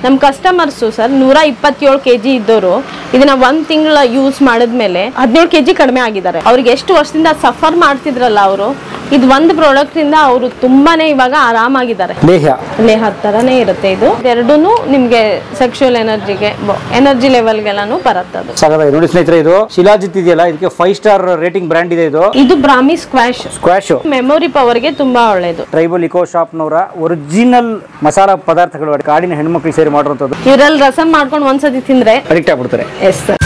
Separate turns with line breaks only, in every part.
ನಮ್ಮ customers sir ನೂರ ಇಪ್ಪತ್ತೇಳು ಕೆ ಜಿ ಇದ್ದವರು ಇದನ್ನ ಒಂದ್ ತಿಂಗಳ ಯೂಸ್ ಮಾಡಿದ್ಮೇಲೆ ಹದಿನೇಳು ಕೆ ಜಿ ಕಡಿಮೆ ಆಗಿದ್ದಾರೆ ಅವ್ರಿಗೆ ಎಷ್ಟು ವರ್ಷದಿಂದ ಸಫರ್ ಮಾಡ್ತಿದ್ರಲ್ಲ ಅವರು ಇದು ಒಂದು ಪ್ರಾಡಕ್ಟ್ ಇಂದ ಅವರು ತುಂಬಾನೇ ಇವಾಗ ಆರಾಮಾಗಿದ್ದಾರೆ
ಲೇಹ್ಯ
ಲೇಹ ತರನೇ ಇರುತ್ತೆ ಇದು ಎರಡೂ ನಿಮ್ಗೆ ಸೆಕ್ಷುವಲ್ ಎನರ್ಜಿಗೆ ಎನರ್ಜಿ ಲೆವೆಲ್ಗೆಲ್ಲಾನು ಬರುತ್ತೆ ಅದು
ಸಾಕಾಗಿದೆ ನೋಡಿ ಸ್ನೇಹಿತರೆ ಇದು ಶಿಲಾಜಿತ್ ಇದೆಯಲ್ಲ ಇದಕ್ಕೆ ಫೈವ್ ಸ್ಟಾರ್ ರೇಟಿಂಗ್ ಬ್ರ್ಯಾಂಡ್ ಇದೆ ಇದು
ಇದು ಬ್ರಾಹ್ಮಿ ಸ್ಕ್ವಾಶ್
ಸ್ಕ್ವಾಶ್
ಮೆಮೊರಿ ಪವರ್ಗೆ ತುಂಬಾ ಒಳ್ಳೇದು
ಟ್ರೈಬಲ್ ಇಕೋ ಶಾಪ್ನವರ ಒರಿಜಿನಲ್ ಮಸಾಲಾ ಪದಾರ್ಥಗಳು ಕಾಡಿನ ಹೆಣ್ಮಕ್ಳಿಗೆ ಸೇರಿ ಮಾಡಿರುವಂಥದ್ದು
ಇದ್ರಲ್ಲಿ ರಸಂ ಮಾಡ್ಕೊಂಡು ಒಂದ್ಸತಿ ತಿಂದ್ರೆ
ಅಡಿಕ್ಟ್ ಆಗ್ಬಿಡ್ತಾರೆ
ಎಸ್ ಸರ್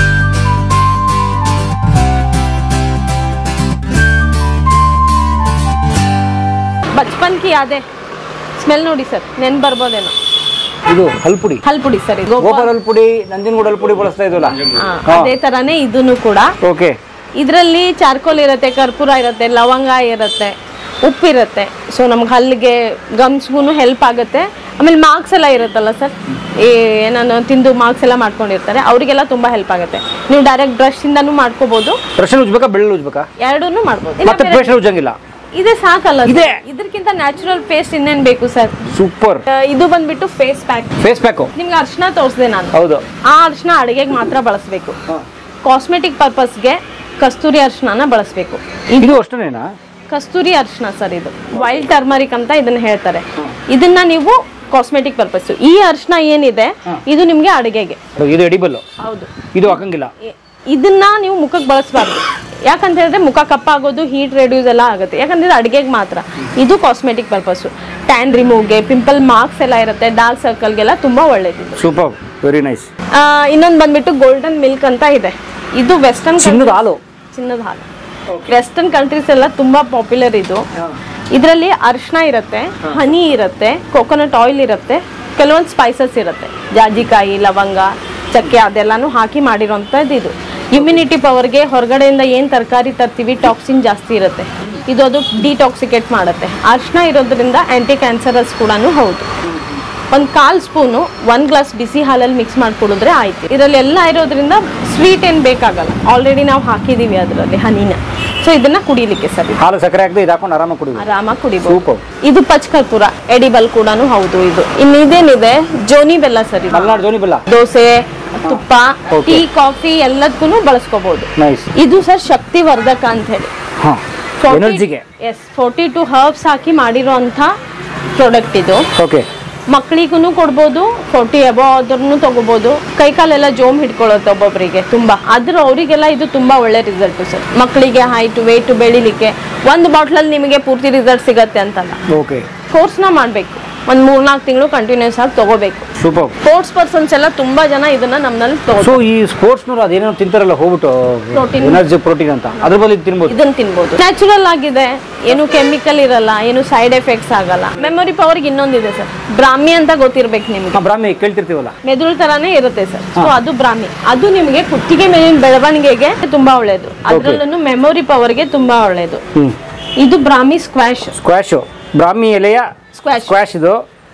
ಬಚ್ಪನ್ ಕಿ ಯಾದೆ ಸ್ಮೆಲ್ ನೋಡಿ ಸರ್ ನೆನ್ ಬರ್ಬೋದೇನೋ
ಇದು ಹಲ್ಪುಡಿ
ಹಲ್ಪುಡಿ ಸರ್ ಇದು
ಗೋಪಾಲ್ ಹಲ್ಪುಡಿ ನಂಜನಗೂಡ ಹಲ್ಪುಡಿ ಬಳಸ್ತಾ ಇದಲ್ಲ
ಹಾ, ಅದೇ ತರಾನೇ ಇದನ್ನು ಕೂಡ
ಓಕೆ
ಇದರಲ್ಲಿ ಚಾರ್ಕೋಲ್ ಇರುತ್ತೆ ಕರ್ಪೂರ ಇರುತ್ತೆ ಲವಂಗ ಇರುತ್ತೆ ಉಪ್ಪಿರುತ್ತೆ ಸೊ ನಮ್ಗೆ ಹಲ್ಲಿಗೆ ಗಮ್ಸ್ಗೂ ಹೆಲ್ಪ್ ಆಗುತ್ತೆ ಆಮೇಲೆ ಮಾರ್ಕ್ಸ್ ಎಲ್ಲ ಇರುತ್ತಲ್ಲ ಸರ್ ಈ ಏನಾನು ತಿಂದು ಮಾರ್ಕ್ಸ್ ಎಲ್ಲ ಮಾಡ್ಕೊಂಡಿರ್ತಾರೆ ಅವರಿಗೆಲ್ಲ ತುಂಬ ಹೆಲ್ಪ್ ಆಗುತ್ತೆ ನೀವು ಡೈರೆಕ್ಟ್ ಬ್ರಷಿಂದನೂ ಮಾಡ್ಕೋಬೋದು
ಬ್ರಷನ್ ಉಜ್ಬೇಕಾ ಬೆಳ್ಳುಳ್ಳಿ ಉಜ್ಬೇಕಾ
ಎರಡೂ ಮಾಡ್ಬೋದು ಇಲ್ಲ
ಮತ್ತೆ
ಬೇರೆ-
ಪೇಸ್ಟ್ ಉಜ್ಜಂಗಿಲ್ಲ
ಇದೇ ಸಾಕಲ್ಲ sir?
ಇದೆ.
ಇದಕ್ಕಿಂತ ನ್ಯಾಚುರಲ್ ಪೇಸ್ಟ್ ಇನ್ನೇನು ಬೇಕು ಸರ್
ಸೂಪರ್
ಇದು ಬಂದ್ಬಿಟ್ಟು ಫೇಸ್ ಪ್ಯಾಕ್
ಫೇಸ್ ಪ್ಯಾಕು
ನಿಮ್ಗೆ ಅರ್ಶಿನ ತೋರಿಸಿದೆ ನಾನು
ಹೌದು
ಆ ಅರ್ಶಿನ ಅಡುಗೆಗೆ ಮಾತ್ರ ಬಳಸಬೇಕು ಕಾಸ್ಮೆಟಿಕ್ ಪರ್ಪಸ್ಗೆ ಕಸ್ತೂರಿ ಅರ್ಶಿನ ಬಳಸಬೇಕು
ಇದು ಅಷ್ಟೇನಾ
ಕಸ್ತೂರಿ ಅರ್ಶಿನ ಸರ್ ಇದು ವೈಲ್ಡ್ ಟರ್ಮರಿಕ್ ಅಂತ ಇದನ್ನ ಹೇಳ್ತಾರೆ ಇದನ್ನ ನೀವು ಕಾಸ್ಮೆಟಿಕ್ ಪರ್ಪಸ್ ಈ ಅರ್ಶಿನ ಏನಿದೆ ಇದು ನಿಮ್ಗೆ ಅಡುಗೆಗೆ
ಇದು ಎಡಿಬಲ್
ಹೌದು
ಇದು ಹಾಕಂಗಿಲ್ಲ
ಇ- ಇದನ್ನ ನೀವು ಮುಖಕ್ಕೆ ಬಳಸಬಾರ್ದು ಯಾಕಂತ ಹೇಳಿದ್ರೆ ಮುಖ ಕಪ್ಪಾಗೋದು ಹೀಟ್ ರೆಡ್ಯೂಸ್ ಎಲ್ಲ ಆಗುತ್ತೆ ಯಾಕಂದ್ರೆ ಇದು ಅಡುಗೆಗೆ ಮಾತ್ರ ಇದು ಕಾಸ್ಮೆಟಿಕ್ ಪರ್ಪಸ್ಸು ಟ್ಯಾನ್ ರಿಮೂವ್ಗೆ ಪಿಂಪಲ್ ಮಾರ್ಕ್ಸ್ ಎಲ್ಲ ಇರುತ್ತೆ ಡಾರ್ಕ್ ಸರ್ಕಲ್ಗೆಲ್ಲ ತುಂಬ ಒಳ್ಳೇದಿದು
ಸೂಪರ್ ವೆರಿ ನೈಸ್
ಇನ್ನೊಂದು ಬಂದ್ಬಿಟ್ಟು ಗೋಲ್ಡನ್ ಮಿಲ್ಕ್ ಅಂತ ಇದೆ ಇದು ವೆಸ್ಟರ್ನ್
ಚಿನ್ನದ ಹಾಲು
ಚಿನ್ನದ ಹಾಲು ವೆಸ್ಟರ್ನ್ ಕಂಟ್ರೀಸ್ ಎಲ್ಲ ತುಂಬಾ ಪಾಪ್ಯುಲರ್ ಇದು ಇದರಲ್ಲಿ ಅರಿಶಿನ ಇರುತ್ತೆ ಹನಿ ಇರುತ್ತೆ ಕೋಕೋನಟ್ ಆಯಿಲ್ ಇರುತ್ತೆ ಕೆಲವೊಂದು ಸ್ಪೈಸಸ್ ಇರುತ್ತೆ ಜಾಜಿಕಾಯಿ ಲವಂಗ ಚಕ್ಕೆ ಅದೆಲ್ಲಾನು ಹಾಕಿ ಮಾಡಿರೋಂಥದ್ದು ಇದು ಇಮ್ಯುನಿಟಿ ಪವರ್ಗೆ ಹೊರಗಡೆಯಿಂದ ಏನು ತರಕಾರಿ ತರ್ತೀವಿ ಟಾಕ್ಸಿನ್ ಜಾಸ್ತಿ ಇರುತ್ತೆ ಇದು ಅದು ಡಿಟಾಕ್ಸಿಕೇಟ್ ಮಾಡುತ್ತೆ ಅರಿಶಿನ ಇರೋದ್ರಿಂದ ಆ್ಯಂಟಿ ಕ್ಯಾನ್ಸರಸ್ ಕೂಡ ಹೌದು ಒಂದು ಕಾಲು ಸ್ಪೂನು ಒಂದು ಗ್ಲಾಸ್ ಬಿಸಿ ಹಾಲಲ್ಲಿ ಮಿಕ್ಸ್ ಮಾಡಿ ಕುಡಿದ್ರೆ ಆಯ್ತು ಇದರಲ್ಲಿ ಎಲ್ಲ ಇರೋದ್ರಿಂದ ಸ್ವೀಟ್ ಏನು ಬೇಕಾಗಲ್ಲ ಆಲ್ರೆಡಿ ನಾವು ಹಾಕಿದ್ದೀವಿ ಅದರಲ್ಲಿ ಹನಿನ ಸೊ ಇದನ್ನ ಕುಡಿಲಿಕ್ಕೆ ಸರ್ ಇದು.
ಹಾಲು ಸಕ್ಕರೆ ಹಾಕದೆ ಇದು ಹಾಕೊಂಡು ಆರಾಮಾಗಿ ಕುಡಿಬೋದು
ಆರಾಮಾಗಿ ಕುಡಿಬೋದು
ಸೂಪರ್
ಇದು ಪಚ್ಕರ್ಪೂರ ಎಡಿಬಲ್ ಕೂಡ ಹೌದು ಇದು ಇನ್ನು ಇದೇನಿದೆ ಜೋನಿ ಬೆಲ್ಲ ಸರ್ ಇದು
ಮಲ್ನಾಡು ಜೋನಿ ಬೆಲ್ಲ
ದೋಸೆ ತುಪ್ಪ
Okay.
ಟೀ ಕಾಫಿ ಎಲ್ಲದಕ್ಕೂ ಬಳಸ್ಕೋಬಹುದು
ನೈಸ್
ಇದು ಸರ್ ಶಕ್ತಿವರ್ಧಕ ಅಂತ ಹೇಳಿ
ಹಾಂ ಎನರ್ಜಿಗೆ
ಎಸ್ ಫೋರ್ಟಿ ಟು ಹರ್ಬ್ಸ್ ಹಾಕಿ ಮಾಡಿರೋಂಥ ಪ್ರಾಡಕ್ಟ್ ಇದು
ಓಕೆ
ಮಕ್ಕಳಿಗೂ ಕೊಡ್ಬೋದು ಫೋರ್ಟಿ ಎಬೋ ಆದ್ರೂ ತಗೋಬಹುದು ಕೈ ಕಾಲೆಲ್ಲ ಜೋಮ್ ಹಿಡ್ಕೊಳ್ಳುತ್ತೆ ಒಬ್ಬೊಬ್ಬರಿಗೆ ತುಂಬಾ ಆದ್ರೂ ಅವರಿಗೆಲ್ಲ ಇದು ತುಂಬಾ ಒಳ್ಳೆ ರಿಸಲ್ಟ್ ಸರ್ ಮಕ್ಕಳಿಗೆ ಹೈಟ್ ವೇಟ್ ಬೆಳಿಲಿಕ್ಕೆ ಒಂದು ಬಾಟ್ಲಲ್ಲಿ ನಿಮಗೆ ಪೂರ್ತಿ ರಿಸಲ್ಟ್ ಸಿಗತ್ತೆ ಅಂತಲ್ಲ
ಓಕೆ
ಕೋರ್ಸ್ನ ಮಾಡಬೇಕು ಒಂದು ಮೂರ್ನಾಲ್ಕು ತಿಂಗಳು ಕಂಟಿನ್ಯೂಸ್ ಆಗಿ ತಗೋಬೇಕು
ಸೂಪರ್
ಸ್ಪೋರ್ಟ್ಸ್ ಪರ್ಸನ್ಸ್ ಎಲ್ಲ ತುಂಬಾ ಜನ ಇದನ್ನ ನಮ್ಮಲ್ಲಿ ತಗೋ
ಸೊ ಈ ಸ್ಪೋರ್ಟ್ಸ್ನವ್ರು ಅದೇನೋ ತಿಂತಾರಲ್ಲ ಹೋಗ್ಬಿಟ್ಟು
Protein.
ಎನರ್ಜಿ ಪ್ರೋಟೀನ್ ಅಂತ ಅದ್ರ ಬದಲು ಇದು ತಿನ್ಬೋದು
ಇದನ್ನ ತಿನ್ಬೋದು ನ್ಯಾಚುರಲ್ ಆಗಿದೆ ಏನು ಕೆಮಿಕಲ್ ಇರಲ್ಲ ಏನು ಸೈಡ್ ಎಫೆಕ್ಟ್ಸ್ ಆಗಲ್ಲ ಮೆಮೊರಿ ಪವರ್ಗೆ ಇನ್ನೊಂದಿದೆ ಸರ್ ಬ್ರಾಹ್ಮಿ ಅಂತ ಗೊತ್ತಿರ್ಬೇಕು ನಿಮ್ಗೆ
ಹಾಂ ಬ್ರಾಹ್ಮಿ ಕೇಳ್ತಿರ್ತೀವಲ್ಲ
ಮೆದುಳು ತರಾನೇ ಇರುತ್ತೆ ಸರ್ ಸೊ ಅದು ಬ್ರಾಹ್ಮಿ ಅದು ನಿಮಗೆ ಕುತ್ತಿಗೆ ಮೇಲಿನ ಬೆಳವಣಿಗೆಗೆ ತುಂಬಾ ಒಳ್ಳೇದು ಅದರಲ್ಲೂ ಮೆಮೊರಿ ಪವರ್ಗೆ ತುಂಬಾ ಒಳ್ಳೇದು
ಹ್ಞೂ
ಇದು ಬ್ರಾಹ್ಮಿ ಸ್ಕ್ವಾಶ್
ಸ್ಕ್ವಾಶು ಬ್ರಾಹ್ಮಿ ಎಲೆಯ
ಸ್ಕ್ವಾಶ್
ಸ್ಕ್ವಾಶ್ ಇದು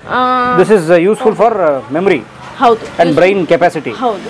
this is useful for memory
ಹೌದು
ಆ್ಯಂಡ್ ಬ್ರೈನ್ ಕೆಪಾಸಿಟಿ
ಹೌದು